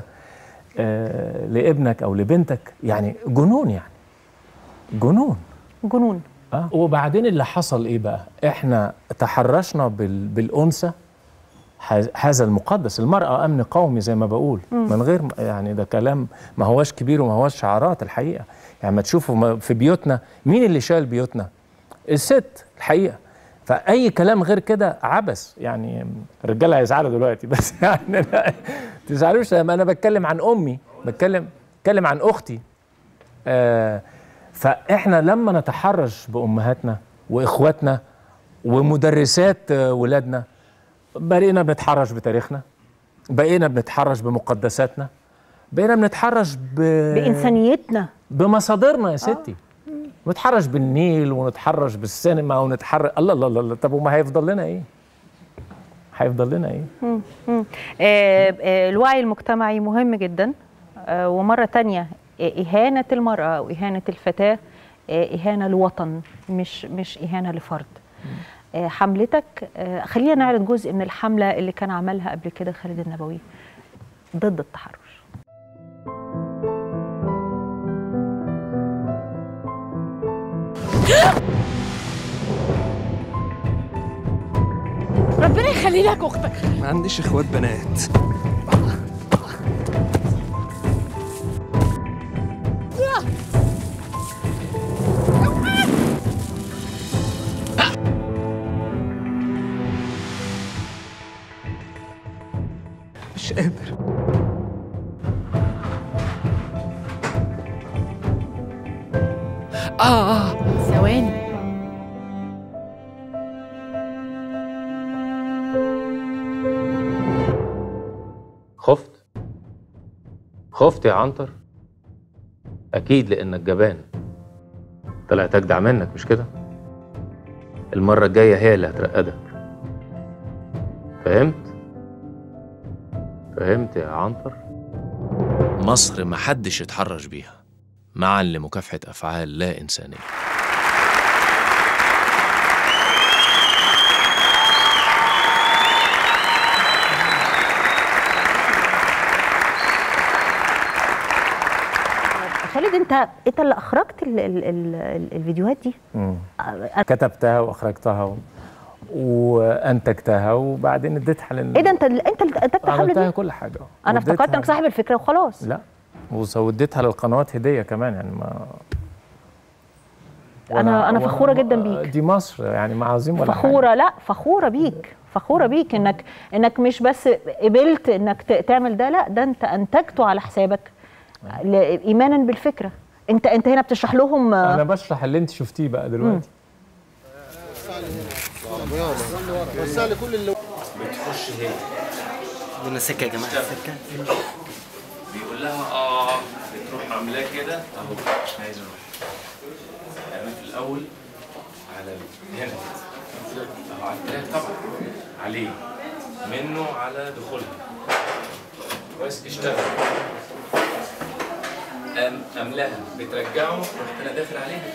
آه لابنك او لبنتك يعني جنون يعني جنون جنون اه وبعدين اللي حصل ايه بقى احنا تحرشنا بال... بالانثى ه- هذا المقدس المرأة أمن قومي زي ما بقول من غير يعني ده كلام ما هواش كبير وما هواش شعارات الحقيقة يعني ما تشوفوا ما- في بيوتنا مين اللي شايل بيوتنا الست الحقيقة فأي كلام غير كده عبث يعني الرجالة هيزعلوا دلوقتي بس يعني لا تزعلوش لما أنا بتكلم عن أمي بتكلم بتكلم عن أختي آه فاحنا لما نتحرش بامهاتنا واخواتنا ومدرسات آه، ولادنا بقينا بنتحرش بتاريخنا بقينا بنتحرش بمقدساتنا بقينا بنتحرش ب... بانسانيتنا بمصادرنا يا ستي نتحرش بالنيل ونتحرش بالسينما ونتحرش الله الله الله الله. طب وما هيفضل لنا ايه هيفضل لنا ايه مم. آه، آه، الوعي المجتمعي مهم جدا آه، ومرة تانية آه، إهانة المرأة أو إهانة الفتاة آه، إهانة لوطن مش مش إهانة لفرد آه، حملتك آه، خلينا نعرض جزء من الحملة اللي كان عملها قبل كده خالد النبوي ضد التحرش ربنا يخلي لك اختك ما عنديش اخوات بنات مش قادر اه اه ثواني خفت خفت يا عنتر اكيد لانك جبان طلعت اجدع منك مش كده المره الجايه هي اللي هترقدك فهمت فهمت يا عنتر مصر محدش يتحرش بيها معا لمكافحة أفعال لا إنسانية خالد انت انت اللي اخرجت ال ال ال ال الفيديوهات دي مم. آه، كتبتها واخرجتها و... وانتجتها وبعدين اديتها لل... ايه ده انت اللي انت اللي انتجت الحمله عملتها دي كل حاجه انا واديتها- افتكرت انك صاحب الفكره وخلاص لا ووديتها للقنوات هديه كمان يعني ما انا انا وأنا- فخوره جدا بيك دي مصر يعني ما عظيم ولا حاجه فخوره لا فخوره بيك فخوره بيك انك انك مش بس قبلت انك ت- تعمل ده لا ده انت انتجته على حسابك ل- ايمانا بالفكره انت انت هنا بتشرح لهم آه، انا بشرح اللي انت شفتيه بقى دلوقتي بتخش هي بدنا سكه يا جماعه سكه بيقول لها اه بتروح عاملاه كده اهو مش عايز اروح انا في الاول على ال- هنا اهو على التراك طبعا عليه منه على دخولها كويس اشتغل قام قاملاها بترجعه رحت انا داخل عليها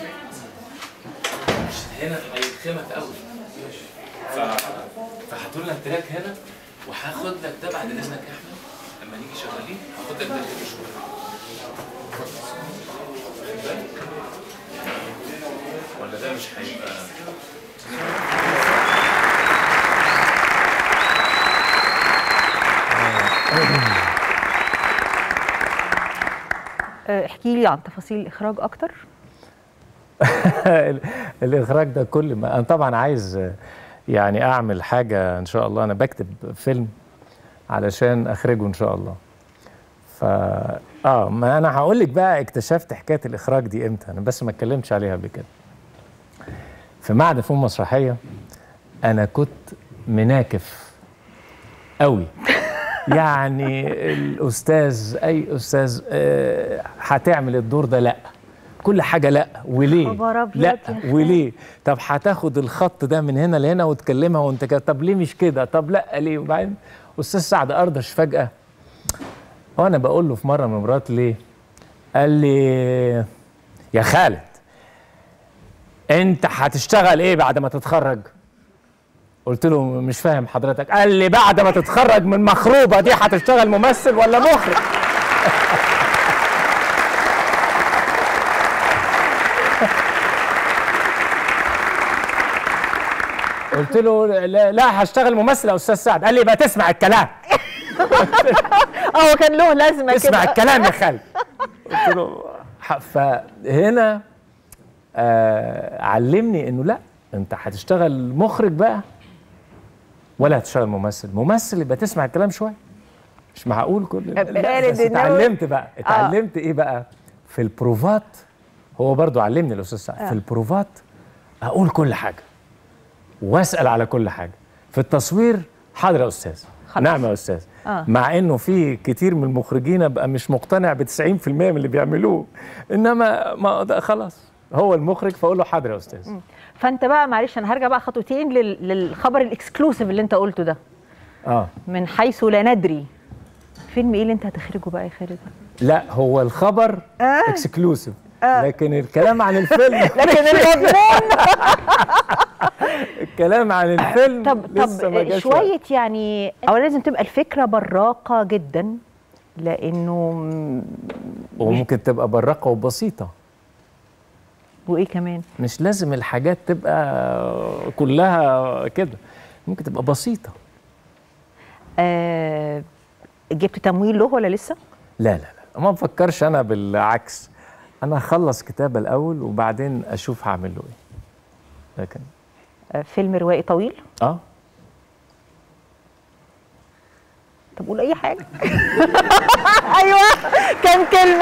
هنا هيتخمك قوي ف... فهاتوا لنا التراك هنا وهاخد لك ده بعد اذنك يا احمد لما نيجي شغالين هاخد لك ده كده شويه واخد بالك؟ ولا ده مش هيبقى آه، احكي لي عن تفاصيل الاخراج اكتر ال- الاخراج ده كل ما انا طبعا عايز آه، يعني اعمل حاجه ان شاء الله انا بكتب فيلم علشان اخرجه ان شاء الله ف اه ما انا هقول لك بقى اكتشفت حكايه الاخراج دي امتى انا بس ما اتكلمتش عليها قبل كده في معهد فنون مسرحيه انا كنت مناكف قوي يعني الاستاذ اي استاذ آه، هتعمل الدور ده لا كل حاجه لا وليه خبر أبيض لا يا خالد. وليه طب هتاخد الخط ده من هنا لهنا وتكلمها وانت كده طب ليه مش كده طب لا ليه وبعدين استاذ سعد اردش فجاه وانا بقول له في مره من مرات ليه قال لي يا خالد انت هتشتغل ايه بعد ما تتخرج قلت له مش فاهم حضرتك قال لي بعد ما تتخرج من مخروبه دي هتشتغل ممثل ولا مخرج قلت له لا, لا هشتغل ممثل يا استاذ سعد قال لي يبقى تسمع الكلام اه كان له لازمه اسمع كده الكلام يا خالد قلت له ح- فهنا آه علمني انه لا انت هتشتغل مخرج بقى ولا هتشتغل ممثل ممثل يبقى تسمع الكلام شويه مش معقول كل لا خالد بس إنه- اتعلمت بقى اتعلمت ايه بقى في البروفات هو برضو علمني الاستاذ سعد في البروفات اقول كل حاجه واسال على كل حاجه في التصوير حاضر يا استاذ خلاص. نعم يا استاذ آه. مع انه في كتير من المخرجين ابقى مش مقتنع ب 90% من اللي بيعملوه انما ما ده خلاص هو المخرج فاقول له حاضر يا استاذ فانت بقى معلش انا هرجع بقى خطوتين لل- للخبر الاكسكلوسيف اللي انت قلته ده اه من حيث لا ندري فيلم ايه اللي انت هتخرجه بقى يا خالد لا هو الخبر آه. اكسكلوسيف لكن الكلام عن الفيلم لكن المضمون الكلام عن الفيلم طب لسه ما طب جاش شويه يعني اولا لازم تبقى الفكره براقه جدا لانه م- وممكن تبقى براقه وبسيطه وايه كمان مش لازم الحاجات تبقى كلها كده ممكن تبقى بسيطه آه جبت تمويل له ولا لسه لا لا لا ما بفكرش انا بالعكس انا اخلص كتابه الاول وبعدين اشوف هعمل له ايه لكن آه فيلم روائي طويل اه طب قول اي حاجه ايوه كام كلمه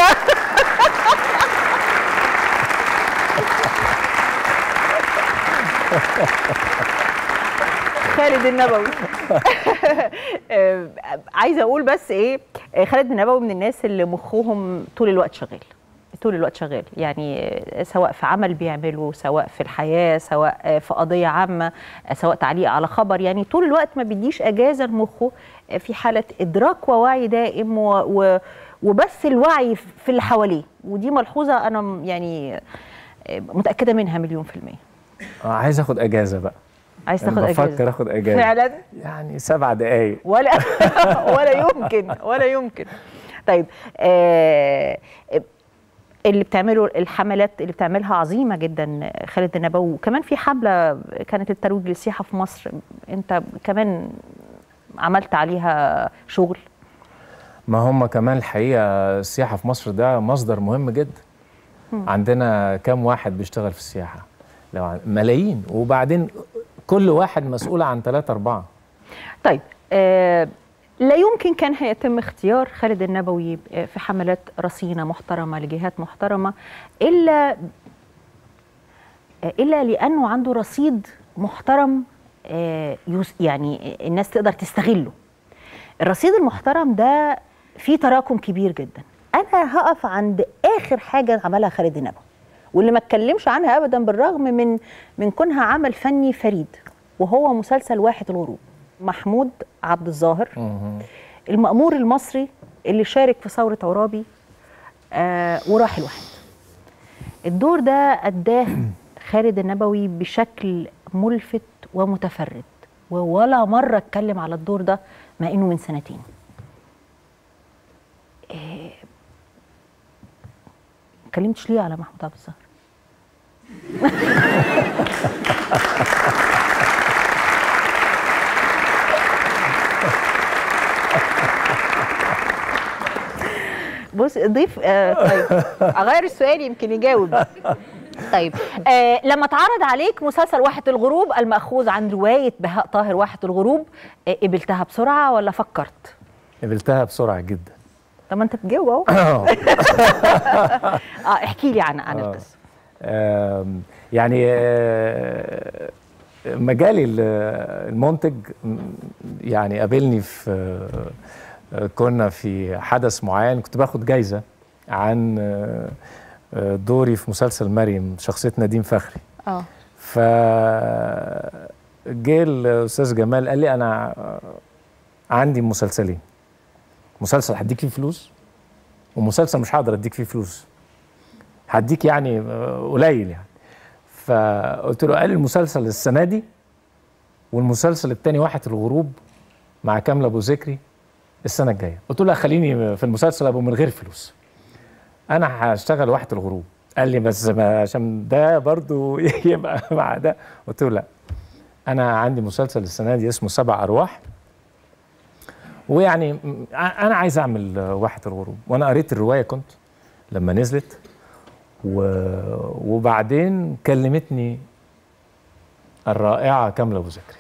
خالد النبوي آه، عايزه اقول بس ايه آه، خالد النبوي من الناس اللي مخهم طول الوقت شغال طول الوقت شغال يعني آه، سواء في عمل بيعمله سواء في الحياه سواء آه، في قضيه عامه آه، سواء تعليق على خبر يعني طول الوقت ما بيديش اجازه لمخه آه، في حاله ادراك ووعي دائم و, و وبث الوعي في اللي حواليه ودي ملحوظه انا م- يعني آه، متاكده منها مليون في الميه آه، عايز اخد اجازه بقى عايز أنا تاخد اجازه بفكر اخد اجازه فعلا يعني سبع دقايق ولا ولا يمكن ولا يمكن طيب آه اللي بتعمله الحملات اللي بتعملها عظيمه جدا خالد النبوي وكمان في حمله كانت الترويج للسياحه في مصر انت كمان عملت عليها شغل ما هم كمان الحقيقه السياحه في مصر ده مصدر مهم جدا عندنا كام واحد بيشتغل في السياحه لو عن- ملايين وبعدين كل واحد مسؤول عن ثلاثة أربعة طيب آه لا يمكن كان هيتم اختيار خالد النبوي آه، في حملات رصينه محترمه لجهات محترمه الا آه، الا لانه عنده رصيد محترم آه، يس- يعني الناس تقدر تستغله الرصيد المحترم ده فيه تراكم كبير جدا انا هقف عند اخر حاجه عملها خالد النبوي واللي ما اتكلمش عنها ابدا بالرغم من من كونها عمل فني فريد وهو مسلسل واحد الغروب محمود عبد الظاهر المأمور المصري اللي شارك في ثورة عرابي آه وراح لوحده الدور ده أداه خالد النبوي بشكل ملفت ومتفرد وولا مرة اتكلم على الدور ده مع إنه من سنتين آه، اتكلمتش ليه على محمود عبد الظاهر بص ضيف آه طيب اغير السؤال يمكن يجاوب طيب آه لما اتعرض عليك مسلسل واحة الغروب المأخوذ عن رواية بهاء طاهر واحة الغروب آه قبلتها بسرعة ولا فكرت؟ قبلتها بسرعة جدا طب ما انت بتجاوب اهو اه احكي لي عن عن آه. القصة آم، يعني آه، مجالي ال- المنتج م، يعني قابلني في آه، كنا في حدث معين كنت باخد جايزة عن آه، آه، دوري في مسلسل مريم شخصية نديم فخري اه ف جه الاستاذ جمال قال لي انا عندي مسلسلين مسلسل هديك فيه فلوس ومسلسل مش هقدر اديك فيه فلوس هديك يعني آه، قليل يعني فقلت له قال لي المسلسل السنه دي والمسلسل التاني واحة الغروب مع كامل ابو ذكري السنه الجايه قلت له لا خليني في المسلسل ابو من غير فلوس انا هشتغل واحة الغروب قال لي بس ما عشان ده برضو يبقى مع ده قلت له لا انا عندي مسلسل السنه دي اسمه سبع ارواح ويعني م- انا عايز اعمل آه، واحة الغروب وانا قريت الروايه كنت لما نزلت و... وبعدين كلمتني الرائعه كامله ابو ذكري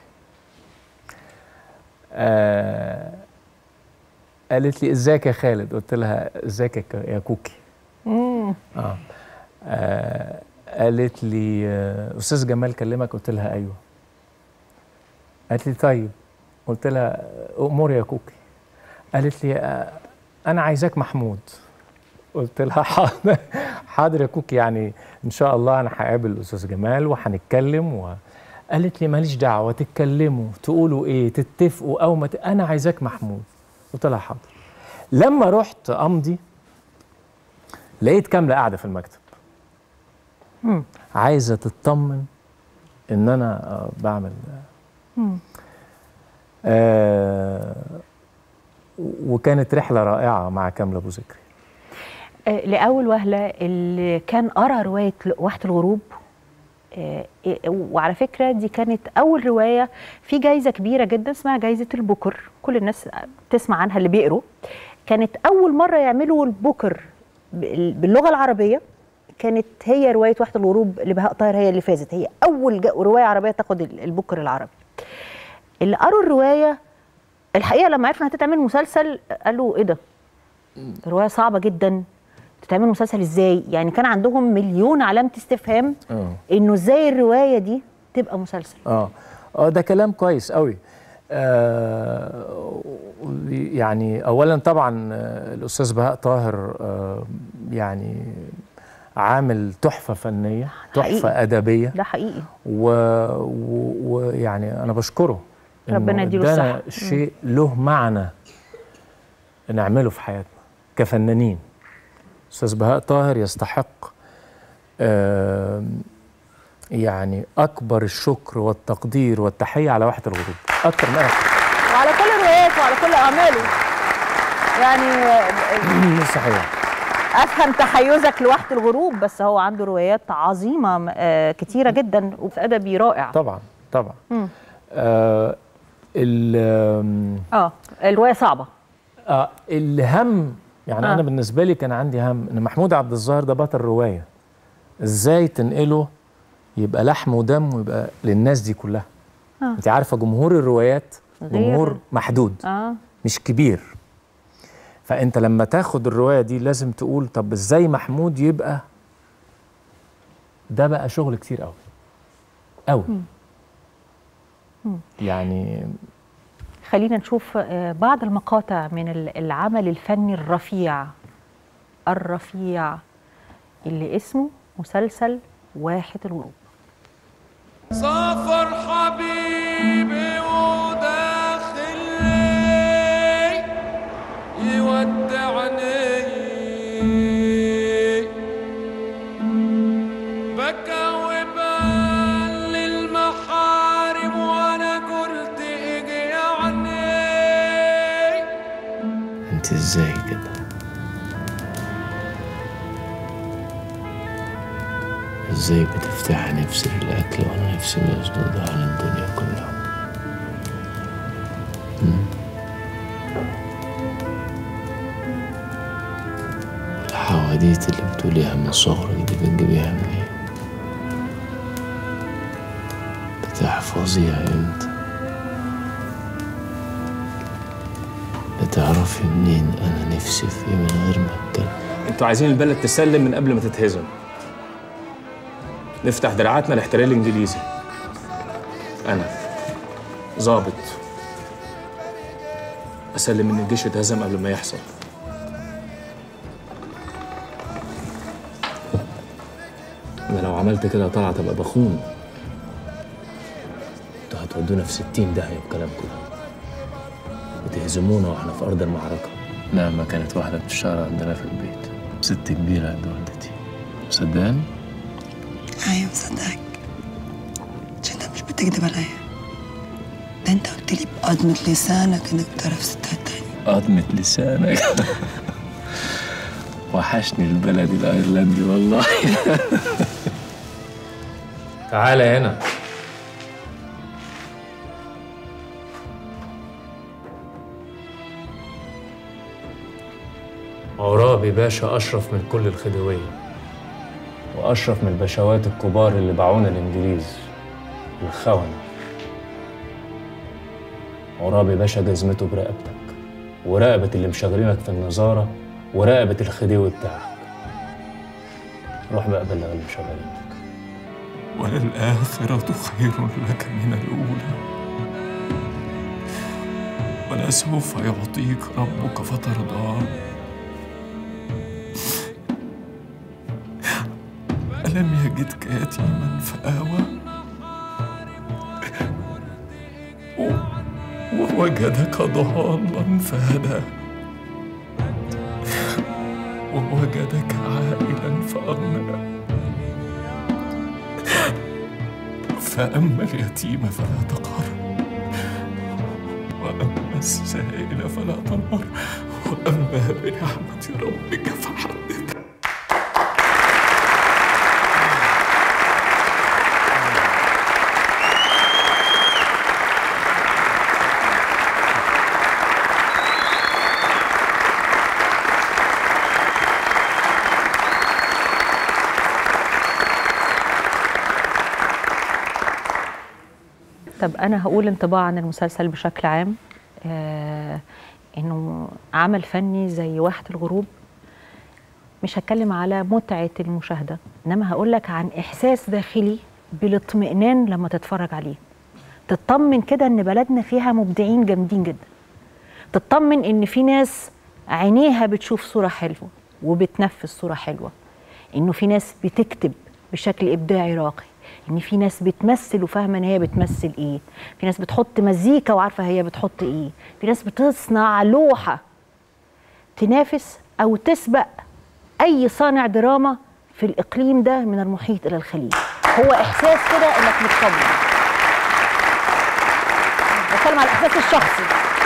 آه... قالت لي ازيك يا خالد قلت لها ازيك يا ك- يا كوكي مم. آه. آه قالت لي آه، استاذ جمال كلمك قلت لها ايوه قالت لي طيب قلت لها امور يا كوكي قالت لي آه، انا عايزاك محمود قلت لها حاضر حاضر يا كوكي يعني ان شاء الله انا هقابل الاستاذ جمال وهنتكلم و... قالت لي ماليش دعوه تتكلموا تقولوا ايه تتفقوا او ما ت... انا عايزاك محمود قلت لها حاضر لما رحت امضي لقيت كامله قاعده في المكتب مم. عايزه تطمن ان انا آه، بعمل مم. آه وكانت رحله رائعه مع كامله ابو ذكري آه، لأول وهلة اللي كان قرأ رواية واحة الغروب آه، آه، وعلى فكرة دي كانت أول رواية في جايزة كبيرة جدا اسمها جايزة البوكر كل الناس تسمع عنها اللي بيقروا كانت أول مرة يعملوا البوكر بال- باللغة العربية كانت هي رواية واحة الغروب لبهاء طاهر هي اللي فازت هي أول جا- رواية عربية تاخد ال- البوكر العربي اللي قروا الرواية الحقيقه لما عرفوا انها هتتعمل مسلسل قالوا ايه ده روايه صعبه جدا تتعمل مسلسل ازاي يعني كان عندهم مليون علامه استفهام اه انه ازاي الروايه دي تبقى مسلسل اه اه ده كلام كويس قوي آه يعني اولا طبعا آه، الاستاذ بهاء طاهر آه يعني عامل تحفه فنيه تحفه حقيقي. ادبيه ده حقيقي ويعني و... ويعني انا بشكره إنه ربنا يديله إدانا الصحة. شيء له معنى نعمله في حياتنا كفنانين استاذ بهاء طاهر يستحق آم، يعني اكبر الشكر والتقدير والتحيه على واحه الغروب اكتر ما وعلى كل رواياته وعلى كل اعماله يعني صحيح افهم تحيزك لوحده الغروب بس هو عنده روايات عظيمه آه، كتيره جدا وفي ادبي رائع طبعا طبعا مم. آه ال آم، اه الروايه صعبه آه الهم يعني آه. آه. انا بالنسبه لي كان عندي هم ان محمود عبد الظاهر ده بطل روايه ازاي تنقله يبقى لحم ودم ويبقى للناس دي كلها آه. انت عارفه جمهور الروايات غير- جمهور محدود اه مش كبير فانت لما تاخد الروايه دي لازم تقول طب ازاي محمود يبقى ده بقى شغل كتير قوي قوي يعني خلينا نشوف آه، بعض المقاطع من ال- العمل الفني الرفيع الرفيع اللي اسمه مسلسل واحد الغروب سافر حبيبي وداخل لي يودعني بكى وبال المحارم وانا قلت اجي يعني انت ازاي كده ازاي بتفتح نفسي للاكل وانا نفسي مسدودة على الدنيا كلها مم؟ الحواديت اللي بتقوليها من صغرك دي بتجيبيها منين بتحفظيها امتى بتعرفي منين انا نفسي في ايه من غير ما اتكلم انتوا عايزين البلد تسلم من قبل ما تتهزم نفتح دراعاتنا لاحتلال الانجليزي انا ظابط اسلم ان الجيش اتهزم قبل ما يحصل انا لو عملت كده طلعت ابقى بخون انتوا هتودونا في ستين داهيه بكلامكم وتهزمونا واحنا في ارض المعركه لا ما كانت واحدة بتشتغل عندنا في البيت ست كبيرة قد والدتي مصدقاني؟ ايوه مصدقك عشان انت مش بتكذب عليا ده انت قلت لي بقضمة لسانك انك بتعرف ستات تاني قطمة لسانك وحشني البلد الايرلندي والله تعالى هنا عرابي باشا أشرف من كل الخديوية وأشرف من البشوات الكبار اللي باعونا الإنجليز الخونة عرابي باشا جزمته برقبتك ورقبة اللي مشغلينك في النظارة ورقبة الخديوي بتاعك روح بقى بلغ اللي مشغلينك وللآخرة خير لك من الأولى ولسوف يعطيك ربك فترضى ألم يجدك يتيما فآوى و- ووجدك ضالا فهدى ووجدك عائلا فأغنى فأما اليتيم فلا تقهر وأما السائل فلا تنهر وأما بنعمة ربك فحدث طب انا هقول انطباع عن المسلسل بشكل عام آه انه عمل فني زي واحة الغروب مش هتكلم على متعة المشاهدة انما هقول لك عن احساس داخلي بالاطمئنان لما تتفرج عليه تطمن كده ان بلدنا فيها مبدعين جامدين جدا تطمن ان في ناس عينيها بتشوف صورة حلوة وبتنفذ صورة حلوة انه في ناس بتكتب بشكل ابداعي راقي ان في ناس بتمثل وفاهمه ان هي بتمثل ايه في ناس بتحط مزيكا وعارفه هي بتحط ايه في ناس بتصنع لوحه تنافس او تسبق اي صانع دراما في الاقليم ده من المحيط الى الخليج هو احساس كده انك مطمن بتكلم على الاحساس الشخصي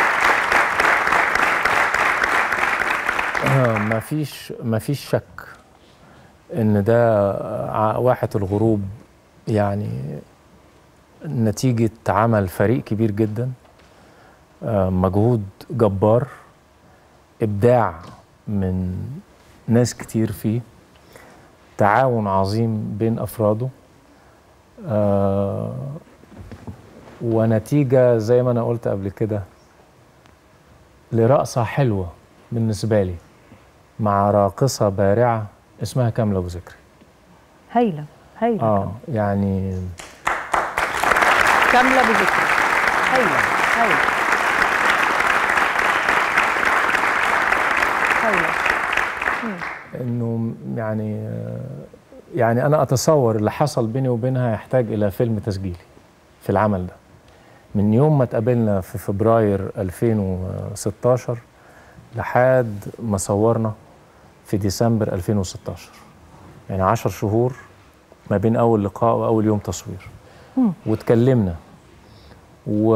آه، مفيش مفيش شك ان ده ع- واحة الغروب يعني نتيجة عمل فريق كبير جدا آه، مجهود جبار إبداع من ناس كتير فيه تعاون عظيم بين أفراده آه، ونتيجة زي ما أنا قلت قبل كده لرقصة حلوة بالنسبة لي مع راقصة بارعة اسمها كاملة أبو ذكري هايله هايله اه يعني كامله بذكر هايله هايله هايله انه يعني يعني انا اتصور اللي حصل بيني وبينها يحتاج الى فيلم تسجيلي في العمل ده من يوم ما اتقابلنا في فبراير 2016 لحد ما صورنا في ديسمبر 2016 يعني 10 شهور ما بين اول لقاء واول يوم تصوير مم. واتكلمنا و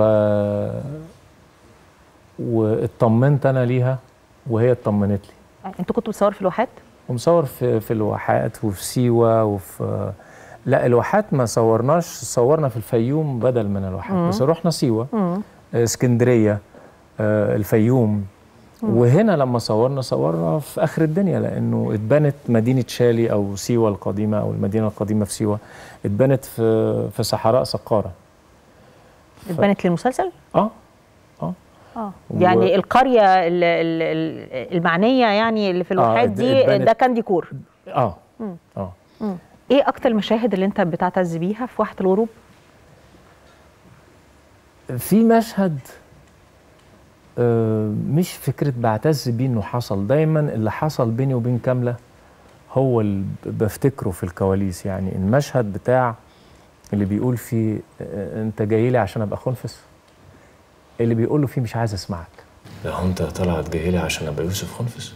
واطمنت انا ليها وهي اطمنت لي انتوا كنتوا بتصوروا في الواحات ومصور في في الواحات وفي سيوه وفي لا الواحات ما صورناش صورنا في الفيوم بدل من الواحات مم. بس رحنا سيوه مم. آه، اسكندريه آه، الفيوم مم. وهنا لما صورنا صورنا في اخر الدنيا لانه اتبنت مدينه شالي او سيوه القديمه او المدينه القديمه في سيوه اتبنت في في صحراء سقاره اتبنت للمسلسل؟ اه اه اه و- يعني القريه ال- ال- ال- المعنيه يعني اللي في الواحات ات- دي اتبنت- ده كان ديكور اه مم. اه مم. ايه اكتر المشاهد اللي انت بتعتز بيها في واحة الغروب؟ في مشهد آه، مش فكرة بعتز بيه انه حصل دايما اللي حصل بيني وبين كاملة هو اللي ب- بفتكره في الكواليس يعني المشهد بتاع اللي بيقول فيه آه، انت جاي لي عشان ابقى خنفس اللي بيقول له فيه مش عايز اسمعك لا هو انت طلعت جاي لي عشان ابقى يوسف خنفس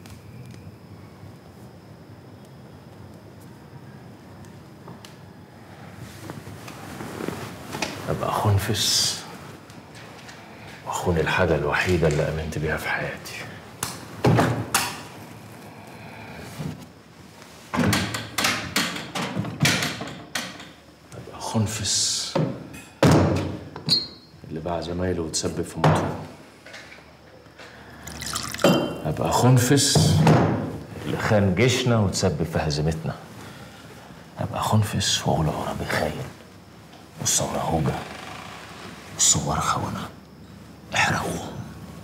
ابقى خنفس واخون الحاجة الوحيدة اللي امنت بيها في حياتي ابقى خنفس اللي باع زمايله وتسبب في موتهم ابقى خنفس اللي خان جيشنا وتسبب في هزيمتنا ابقى خنفس واقول عربي خاين والثوره هوجه والثوار خونه احرقوهم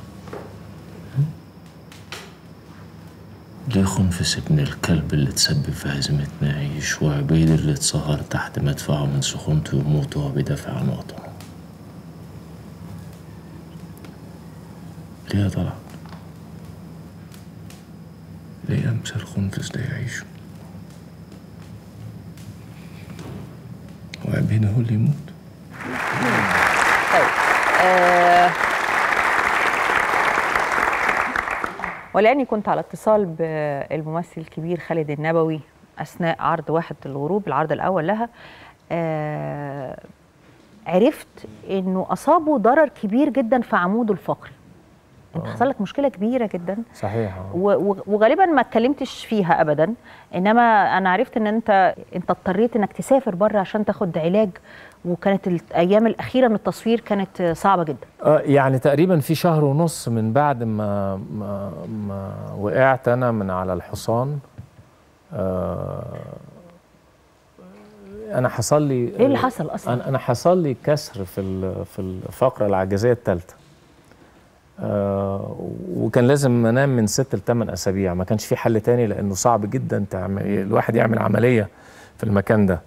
ليه خنفس ابن الكلب اللي تسبب في هزيمتنا يعيش وعبيد اللي اتسهر تحت مدفعه من سخونته يموت وهو بيدافع عن وطنه ليه يا طلعت ليه أمثال الخنفس ده يعيشوا وعبيد هو اللي يموت طيب آه ولاني كنت على اتصال بالممثل الكبير خالد النبوي اثناء عرض واحد الغروب العرض الاول لها آه عرفت انه اصابه ضرر كبير جدا في عموده الفقري انت حصل لك مشكله كبيره جدا صحيح آه. و- و- وغالبا ما اتكلمتش فيها ابدا انما انا عرفت ان انت انت اضطريت انك تسافر بره عشان تاخد علاج وكانت الايام الاخيره من التصوير كانت صعبه جدا آه، يعني تقريبا في شهر ونص من بعد ما ما, ما وقعت انا من على الحصان آه، انا حصل لي ايه اللي حصل اصلا انا انا حصل لي كسر في ال- في الفقره العجزيه الثالثه آه وكان لازم انام من ست لثمان اسابيع ما كانش في حل تاني لانه صعب جدا تعمل الواحد يعمل عمليه في المكان ده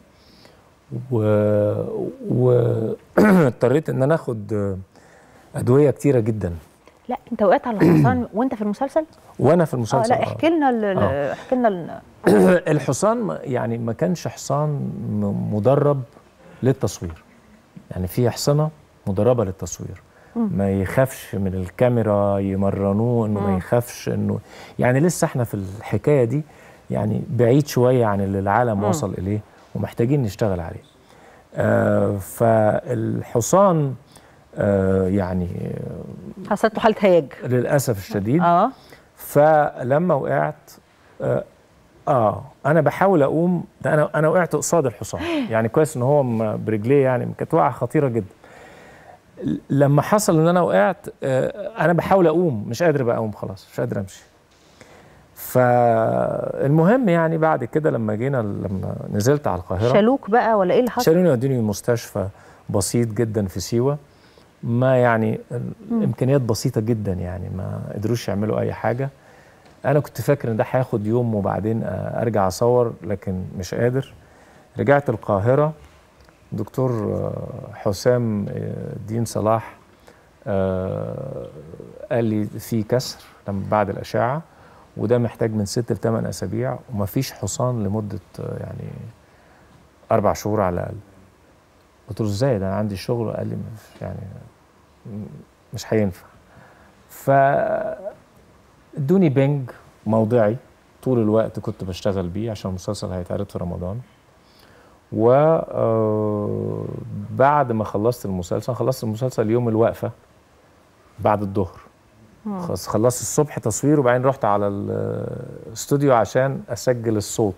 واضطريت ان انا اخد آه، ادويه كتيره جدا لا انت وقعت على الحصان وانت في المسلسل وانا في اه المسلسل لا احكي لنا ال- ال- آه. احكي لنا ال- الحصان ما- يعني ما كانش حصان م- مدرب للتصوير يعني في حصنة مدربة للتصوير مم. ما يخافش من الكاميرا يمرنوه انه ما مم. يخافش انه يعني لسه احنا في الحكاية دي يعني بعيد شوية عن اللي العالم مم. وصل اليه ومحتاجين نشتغل عليه آه فالحصان آه يعني حصلت له حاله هياج للاسف الشديد اه فلما وقعت آه, اه انا بحاول اقوم ده انا انا وقعت قصاد الحصان يعني كويس ان هو م- برجليه يعني كانت وقعه خطيره جدا ل- لما حصل ان انا وقعت آه انا بحاول اقوم مش قادر بقى اقوم خلاص مش قادر امشي فالمهم يعني بعد كده لما جينا لما نزلت على القاهره شالوك بقى ولا ايه اللي حصل؟ شالوني ودوني مستشفى بسيط جدا في سيوه ما يعني الامكانيات بسيطه جدا يعني ما قدروش يعملوا اي حاجه انا كنت فاكر ان ده هياخد يوم وبعدين آه، ارجع اصور لكن مش قادر رجعت القاهره دكتور آه، حسام آه، الدين صلاح آه، قال لي في كسر لما بعد الاشعه وده محتاج من ست لثمان اسابيع ومفيش حصان لمده آه، يعني اربع شهور على الاقل قلت له ازاي ده انا عندي شغل قال لي مش يعني م- مش هينفع ف ادوني بنج موضعي طول الوقت كنت بشتغل بيه عشان المسلسل هيتعرض في رمضان و آه، بعد ما خلصت المسلسل خلصت المسلسل يوم الوقفه بعد الظهر مم. خلاص خلصت الصبح تصوير وبعدين رحت على الاستوديو عشان اسجل الصوت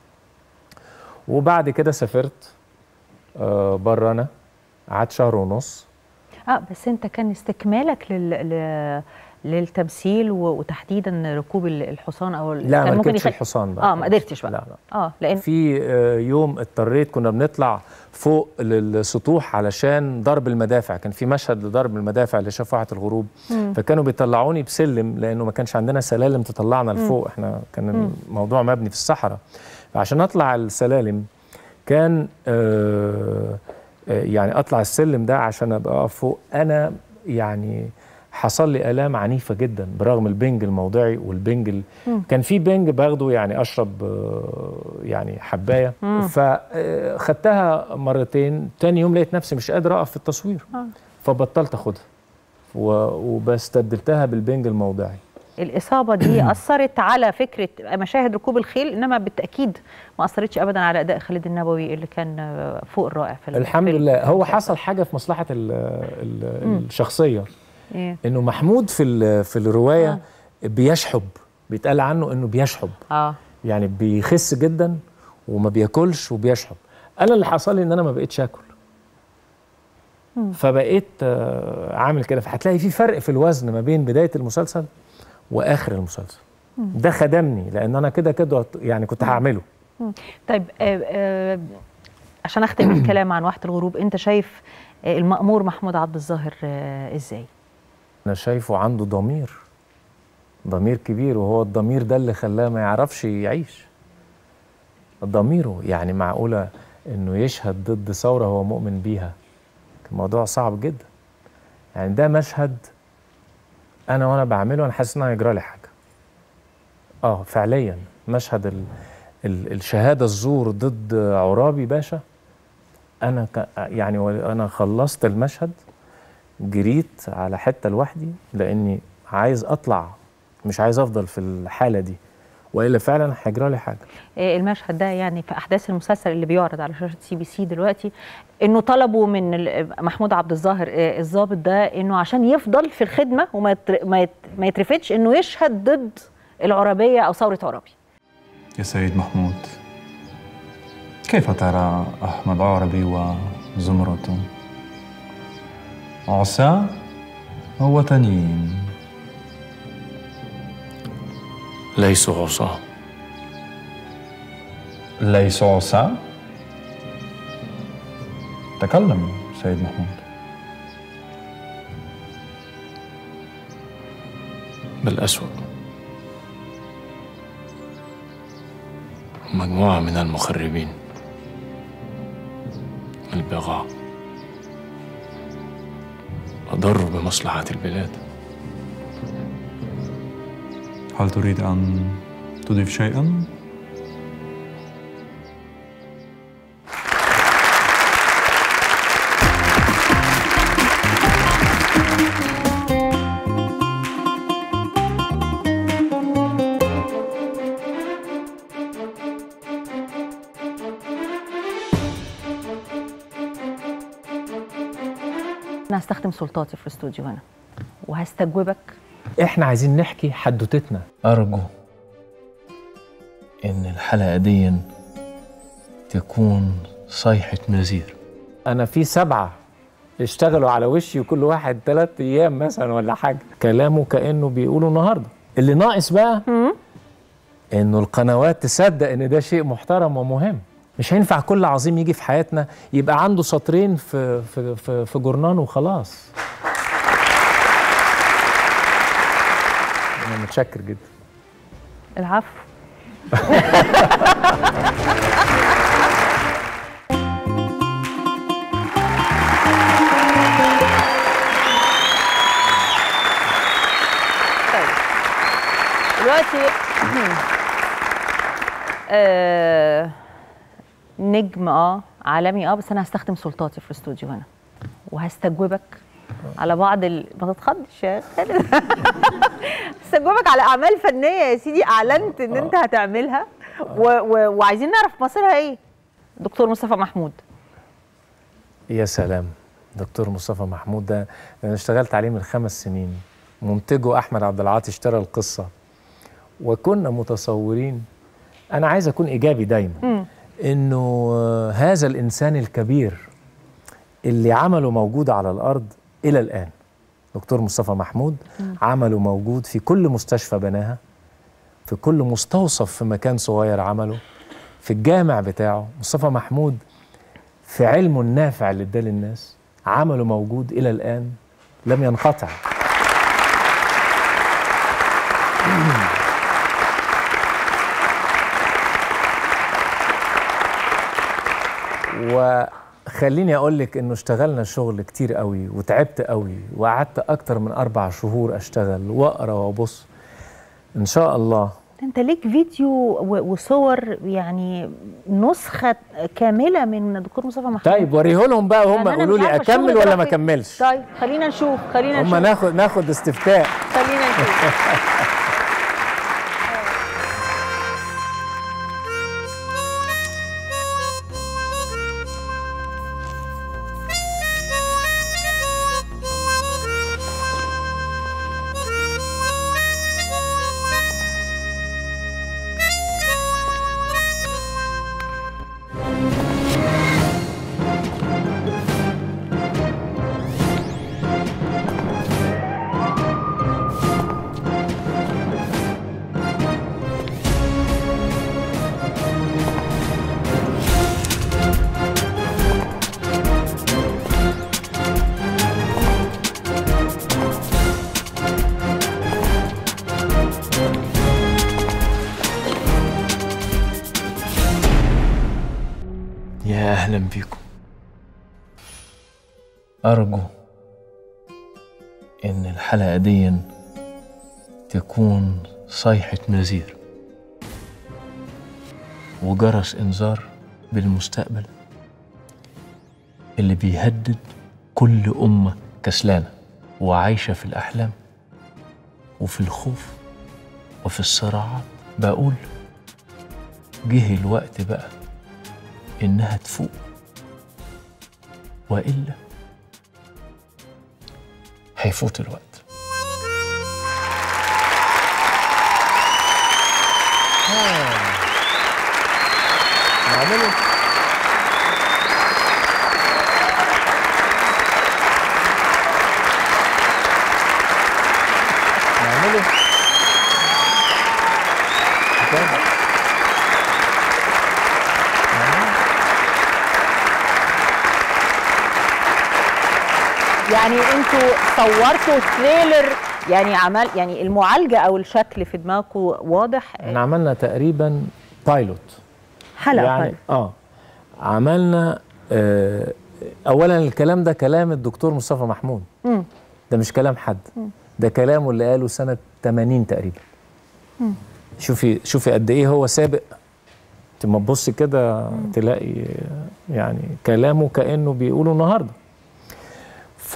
وبعد كده سافرت آه، بره انا قعدت شهر ونص اه بس انت كان استكمالك لل... ل... للتمثيل و... وتحديدا ركوب ال- الحصان او ال- لا كان ما ممكن ركبتش يخلي- الحصان بقى اه ما قدرتش بقى لا لا اه لان في آه، يوم اضطريت كنا بنطلع فوق للسطوح علشان ضرب المدافع كان في مشهد لضرب المدافع لشفاعة الغروب مم. فكانوا بيطلعوني بسلم لانه ما كانش عندنا سلالم تطلعنا مم. لفوق احنا كان مم. الموضوع مبني في الصحراء فعشان اطلع السلالم كان آه آه، يعني اطلع السلم ده عشان ابقى اقف فوق انا يعني حصل لي الام عنيفه جدا برغم البنج الموضعي والبنج ال... مم. كان في بنج باخده يعني اشرب آه، يعني حبايه مم. فخدتها مرتين تاني يوم لقيت نفسي مش قادر اقف في التصوير آه. فبطلت اخدها و- وبستبدلتها بالبنج الموضعي الاصابه دي اثرت على فكره مشاهد ركوب الخيل انما بالتاكيد ما اثرتش ابدا على اداء خالد النبوي اللي كان آه، فوق الرائع في الحمد الفيلم. لله هو حصل حاجه في مصلحه ال ال مم. الشخصيه ايه انه محمود في ال- في الروايه بيشحب بيتقال عنه انه بيشحب اه يعني بيخس جدا وما بياكلش وبيشحب انا اللي حصل لي ان انا ما بقيتش اكل مم. فبقيت آه، عامل كده فهتلاقي في فرق في الوزن ما بين بدايه المسلسل واخر المسلسل مم. ده خدمني لان انا كده كده يعني كنت هعمله مم. طيب آه آه عشان اختم الكلام عن واحة الغروب انت شايف آه المأمور محمود عبد الظاهر آه ازاي؟ انا شايفه عنده ضمير ضمير كبير وهو الضمير ده اللي خلاه ما يعرفش يعيش ضميره يعني معقولة انه يشهد ضد ثورة هو مؤمن بيها كان موضوع صعب جدا يعني ده مشهد انا وانا بعمله انا حاسس ان انا هيجرى لي حاجة اه فعليا مشهد ال ال الشهادة الزور ضد عرابي باشا انا ك يعني انا خلصت المشهد جريت على حته لوحدي لاني عايز اطلع مش عايز افضل في الحاله دي والا فعلا هيجرى لي حاجه آه المشهد ده يعني في احداث المسلسل اللي بيعرض على شاشه سي بي سي دلوقتي انه طلبوا من ال- محمود عبد الظاهر آه الضابط ده انه عشان يفضل في الخدمه وما يتر- ما يت- ما يترفدش انه يشهد ضد العربيه او ثوره عرابي يا سيد محمود كيف ترى أحمد عربي وزمرته عساة أو وطنيين ليسوا عصاة ليسوا عساة تكلم سيد محمود بل أسوأ مجموعة من المخربين البغاء أضروا بمصلحة البلاد هل تريد أن تضيف شيئا؟ انا هستخدم سلطاتي في الاستوديو هنا وهستجوبك احنا عايزين نحكي حدوتتنا أرجو إن الحلقة دي تكون صيحة نذير انا في سبعه اشتغلوا على وشي وكل واحد ثلاث ايام مثلا ولا حاجه كلامه كانه بيقوله النهارده اللي ناقص بقى انه القنوات تصدق ان ده شيء محترم ومهم مش هينفع كل عظيم يجي في حياتنا يبقى عنده سطرين في في في, في جورنان وخلاص انا متشكر جدا العفو طيب دلوقتي آه نجم اه عالمي اه بس انا هستخدم سلطاتي في الاستوديو هنا وهستجوبك على بعض ال... ما تتخضش يا خالد هستجوبك على اعمال فنيه يا سيدي اعلنت ان انت هتعملها و... و... وعايزين نعرف مصيرها ايه دكتور مصطفى محمود يا سلام دكتور مصطفى محمود ده انا اشتغلت عليه من خمس سنين منتجه احمد عبد العاطي اشترى القصه وكنا متصورين انا عايز اكون ايجابي دايما انه آه، هذا الانسان الكبير اللي عمله موجود على الارض الى الان دكتور مصطفى محمود عمله موجود في كل مستشفى بناها في كل مستوصف في مكان صغير عمله في الجامع بتاعه مصطفى محمود في علمه النافع اللي اداه للناس عمله موجود الى الان لم ينقطع وخليني اقول لك انه اشتغلنا شغل كتير قوي وتعبت قوي وقعدت اكتر من اربع شهور اشتغل واقرا وابص ان شاء الله انت ليك فيديو و... وصور يعني نسخه كامله من دكتور مصطفى محمود طيب وريه لهم بقى وهم يعني أنا يقولوا مش لي عارفة الشغل اكمل ده ولا راح ما فين. اكملش طيب خلينا نشوف خلينا هم نشوف ناخد ناخد استفتاء خلينا نشوف يا أهلا بيكم أرجو إن الحلقة دي تكون صيحة نذير وجرس إنذار بالمستقبل اللي بيهدد كل أمة كسلانة وعايشة في الأحلام وفي الخوف وفي الصراعات بقول جه الوقت بقى إنها تفوق وإلا هيفوت الوقت نعمله نعمله طيب. يعني انتوا صورتوا تريلر يعني عمل يعني المعالجه او الشكل في دماغكم واضح احنا عملنا تقريبا بايلوت حلقه يعني يعني اه عملنا آه اولا الكلام ده كلام الدكتور مصطفى محمود مم. ده مش كلام حد مم. ده كلامه اللي قاله سنه 80 تقريبا مم. شوفي شوفي قد ايه هو سابق انت ما تبصي كده تلاقي يعني كلامه كانه بيقوله النهارده ف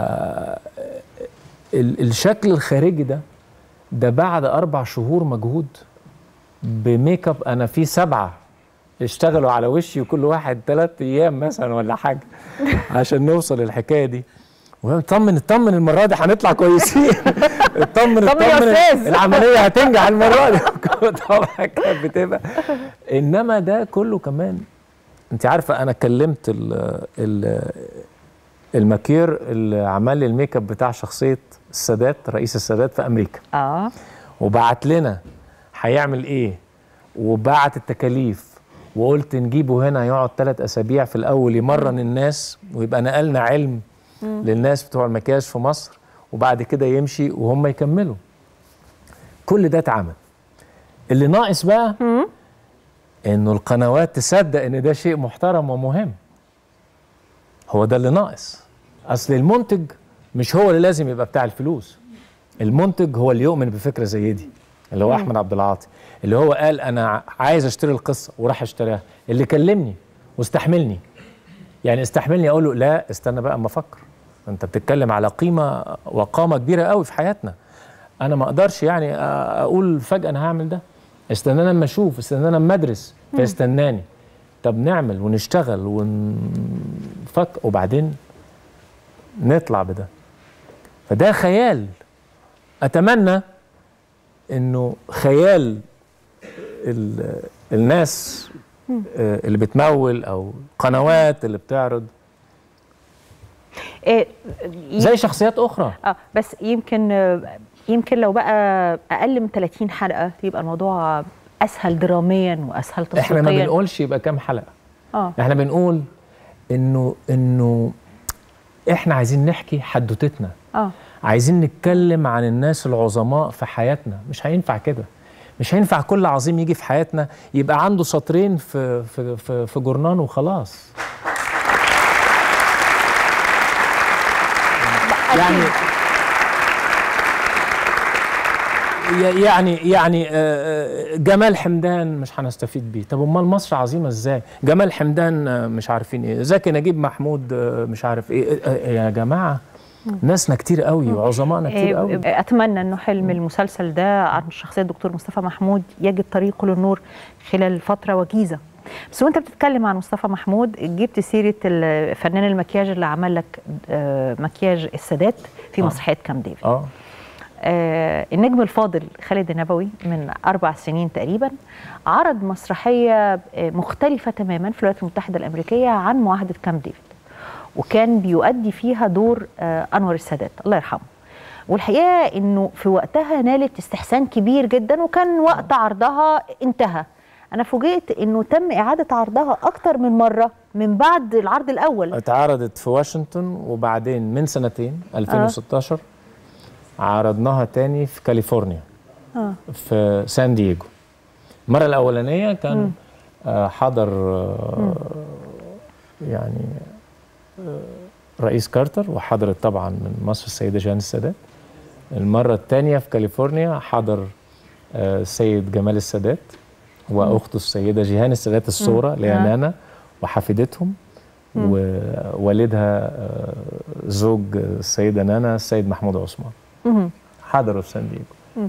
ال- الشكل الخارجي ده ده بعد اربع شهور مجهود بميك اب انا في سبعه اشتغلوا على وشي وكل واحد ثلاث ايام مثلا ولا حاجه عشان نوصل للحكايه دي وطمن اطمن المره دي هنطلع كويسين اطمن طمن يا اطمن أستاذ. العمليه هتنجح المره دي طبعا كانت بتبقى انما ده كله كمان انت عارفه انا كلمت ال ال الماكير اللي عمل لي الميك اب بتاع شخصيه السادات رئيس السادات في امريكا اه وبعت لنا هيعمل ايه وبعت التكاليف وقلت نجيبه هنا يقعد ثلاث اسابيع في الاول يمرن الناس ويبقى نقلنا علم مم. للناس بتوع المكياج في مصر وبعد كده يمشي وهم يكملوا كل ده اتعمل اللي ناقص بقى انه القنوات تصدق ان ده شيء محترم ومهم هو ده اللي ناقص اصل المنتج مش هو اللي لازم يبقى بتاع الفلوس المنتج هو اللي يؤمن بفكره زي دي اللي هو مم. احمد عبد العاطي اللي هو قال انا عايز اشتري القصه وراح اشتراها اللي كلمني واستحملني يعني استحملني اقول له لا استنى بقى اما افكر انت بتتكلم على قيمه وقامه كبيره قوي في حياتنا انا ما اقدرش يعني أ- اقول فجاه انا هعمل ده استناني اما اشوف استناني اما ادرس مم. فاستناني طب نعمل ونشتغل ونفك وبعدين نطلع بده فده خيال اتمنى انه خيال ال- الناس آه، اللي بتمول او قنوات اللي بتعرض إيه زي شخصيات اخرى اه بس يمكن يمكن لو بقى اقل من 30 حلقه يبقى الموضوع اسهل دراميا واسهل تسويقيا احنا ما بنقولش يبقى كام حلقه اه احنا بنقول انه انه احنا عايزين نحكي حدوتتنا اه عايزين نتكلم عن الناس العظماء في حياتنا مش هينفع كده مش هينفع كل عظيم يجي في حياتنا يبقى عنده سطرين في في في, في جورنان وخلاص يعني يعني يعني آه، آه، جمال حمدان مش هنستفيد بيه طب امال مصر عظيمه ازاي جمال حمدان آه، مش عارفين ايه زكي نجيب محمود آه، مش عارف ايه آه، آه، يا جماعه ناسنا كتير قوي وعظمائنا كتير قوي إيه، اتمنى انه حلم المسلسل ده عن شخصيه الدكتور مصطفى محمود يجد طريقه للنور خلال فتره وجيزه بس وانت بتتكلم عن مصطفى محمود جبت سيره ال- فنان المكياج اللي عمل لك آه، مكياج السادات في آه. مسرحيه كام ديفيد اه آه، النجم الفاضل خالد النبوي من أربع سنين تقريبا عرض مسرحية آه، مختلفة تماما في الولايات المتحدة الأمريكية عن معاهدة كامب ديفيد وكان بيؤدي فيها دور آه، أنور السادات الله يرحمه والحقيقة أنه في وقتها نالت استحسان كبير جدا وكان وقت عرضها انتهى أنا فوجئت أنه تم إعادة عرضها أكتر من مرة من بعد العرض الأول اتعرضت في واشنطن وبعدين من سنتين 2016 عرضناها تاني في كاليفورنيا آه. في سان دييجو المرة الأولانية مم. كان آه، حضر آه، يعني آه، رئيس كارتر وحضرت طبعا من مصر السيدة جان السادات المرة الثانية في كاليفورنيا حضر آه، السيد جمال السادات وأخته السيدة جيهان السادات الصورة اللي هي آه. نانا وحفيدتهم مم. ووالدها آه، زوج السيدة نانا السيد محمود عثمان مهم. حضروا في سان دييجو مم.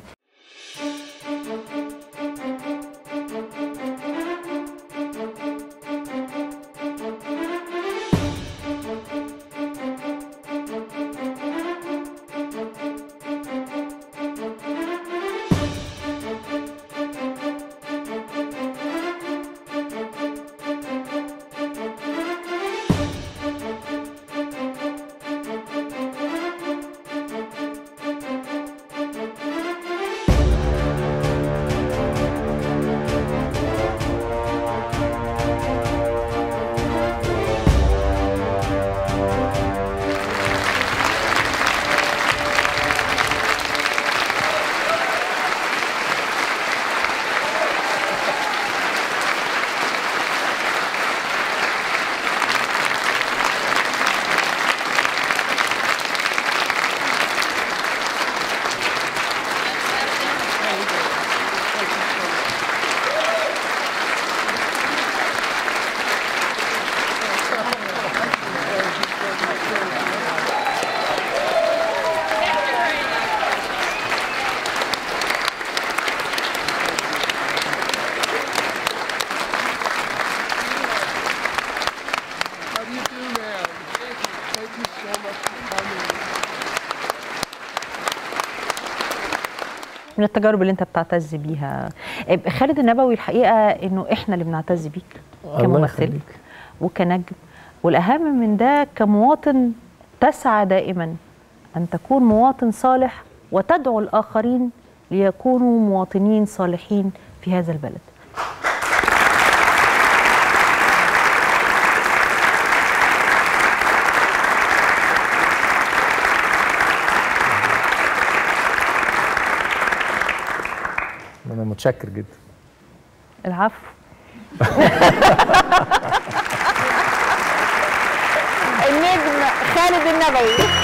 من التجارب اللي انت بتعتز بيها خالد النبوي الحقيقه انه احنا اللي بنعتز بيك الله كممثل يخليك. وكنجم والاهم من ده كمواطن تسعى دائما ان تكون مواطن صالح وتدعو الاخرين ليكونوا مواطنين صالحين في هذا البلد انا متشكر جدا العفو النجم خالد النبوي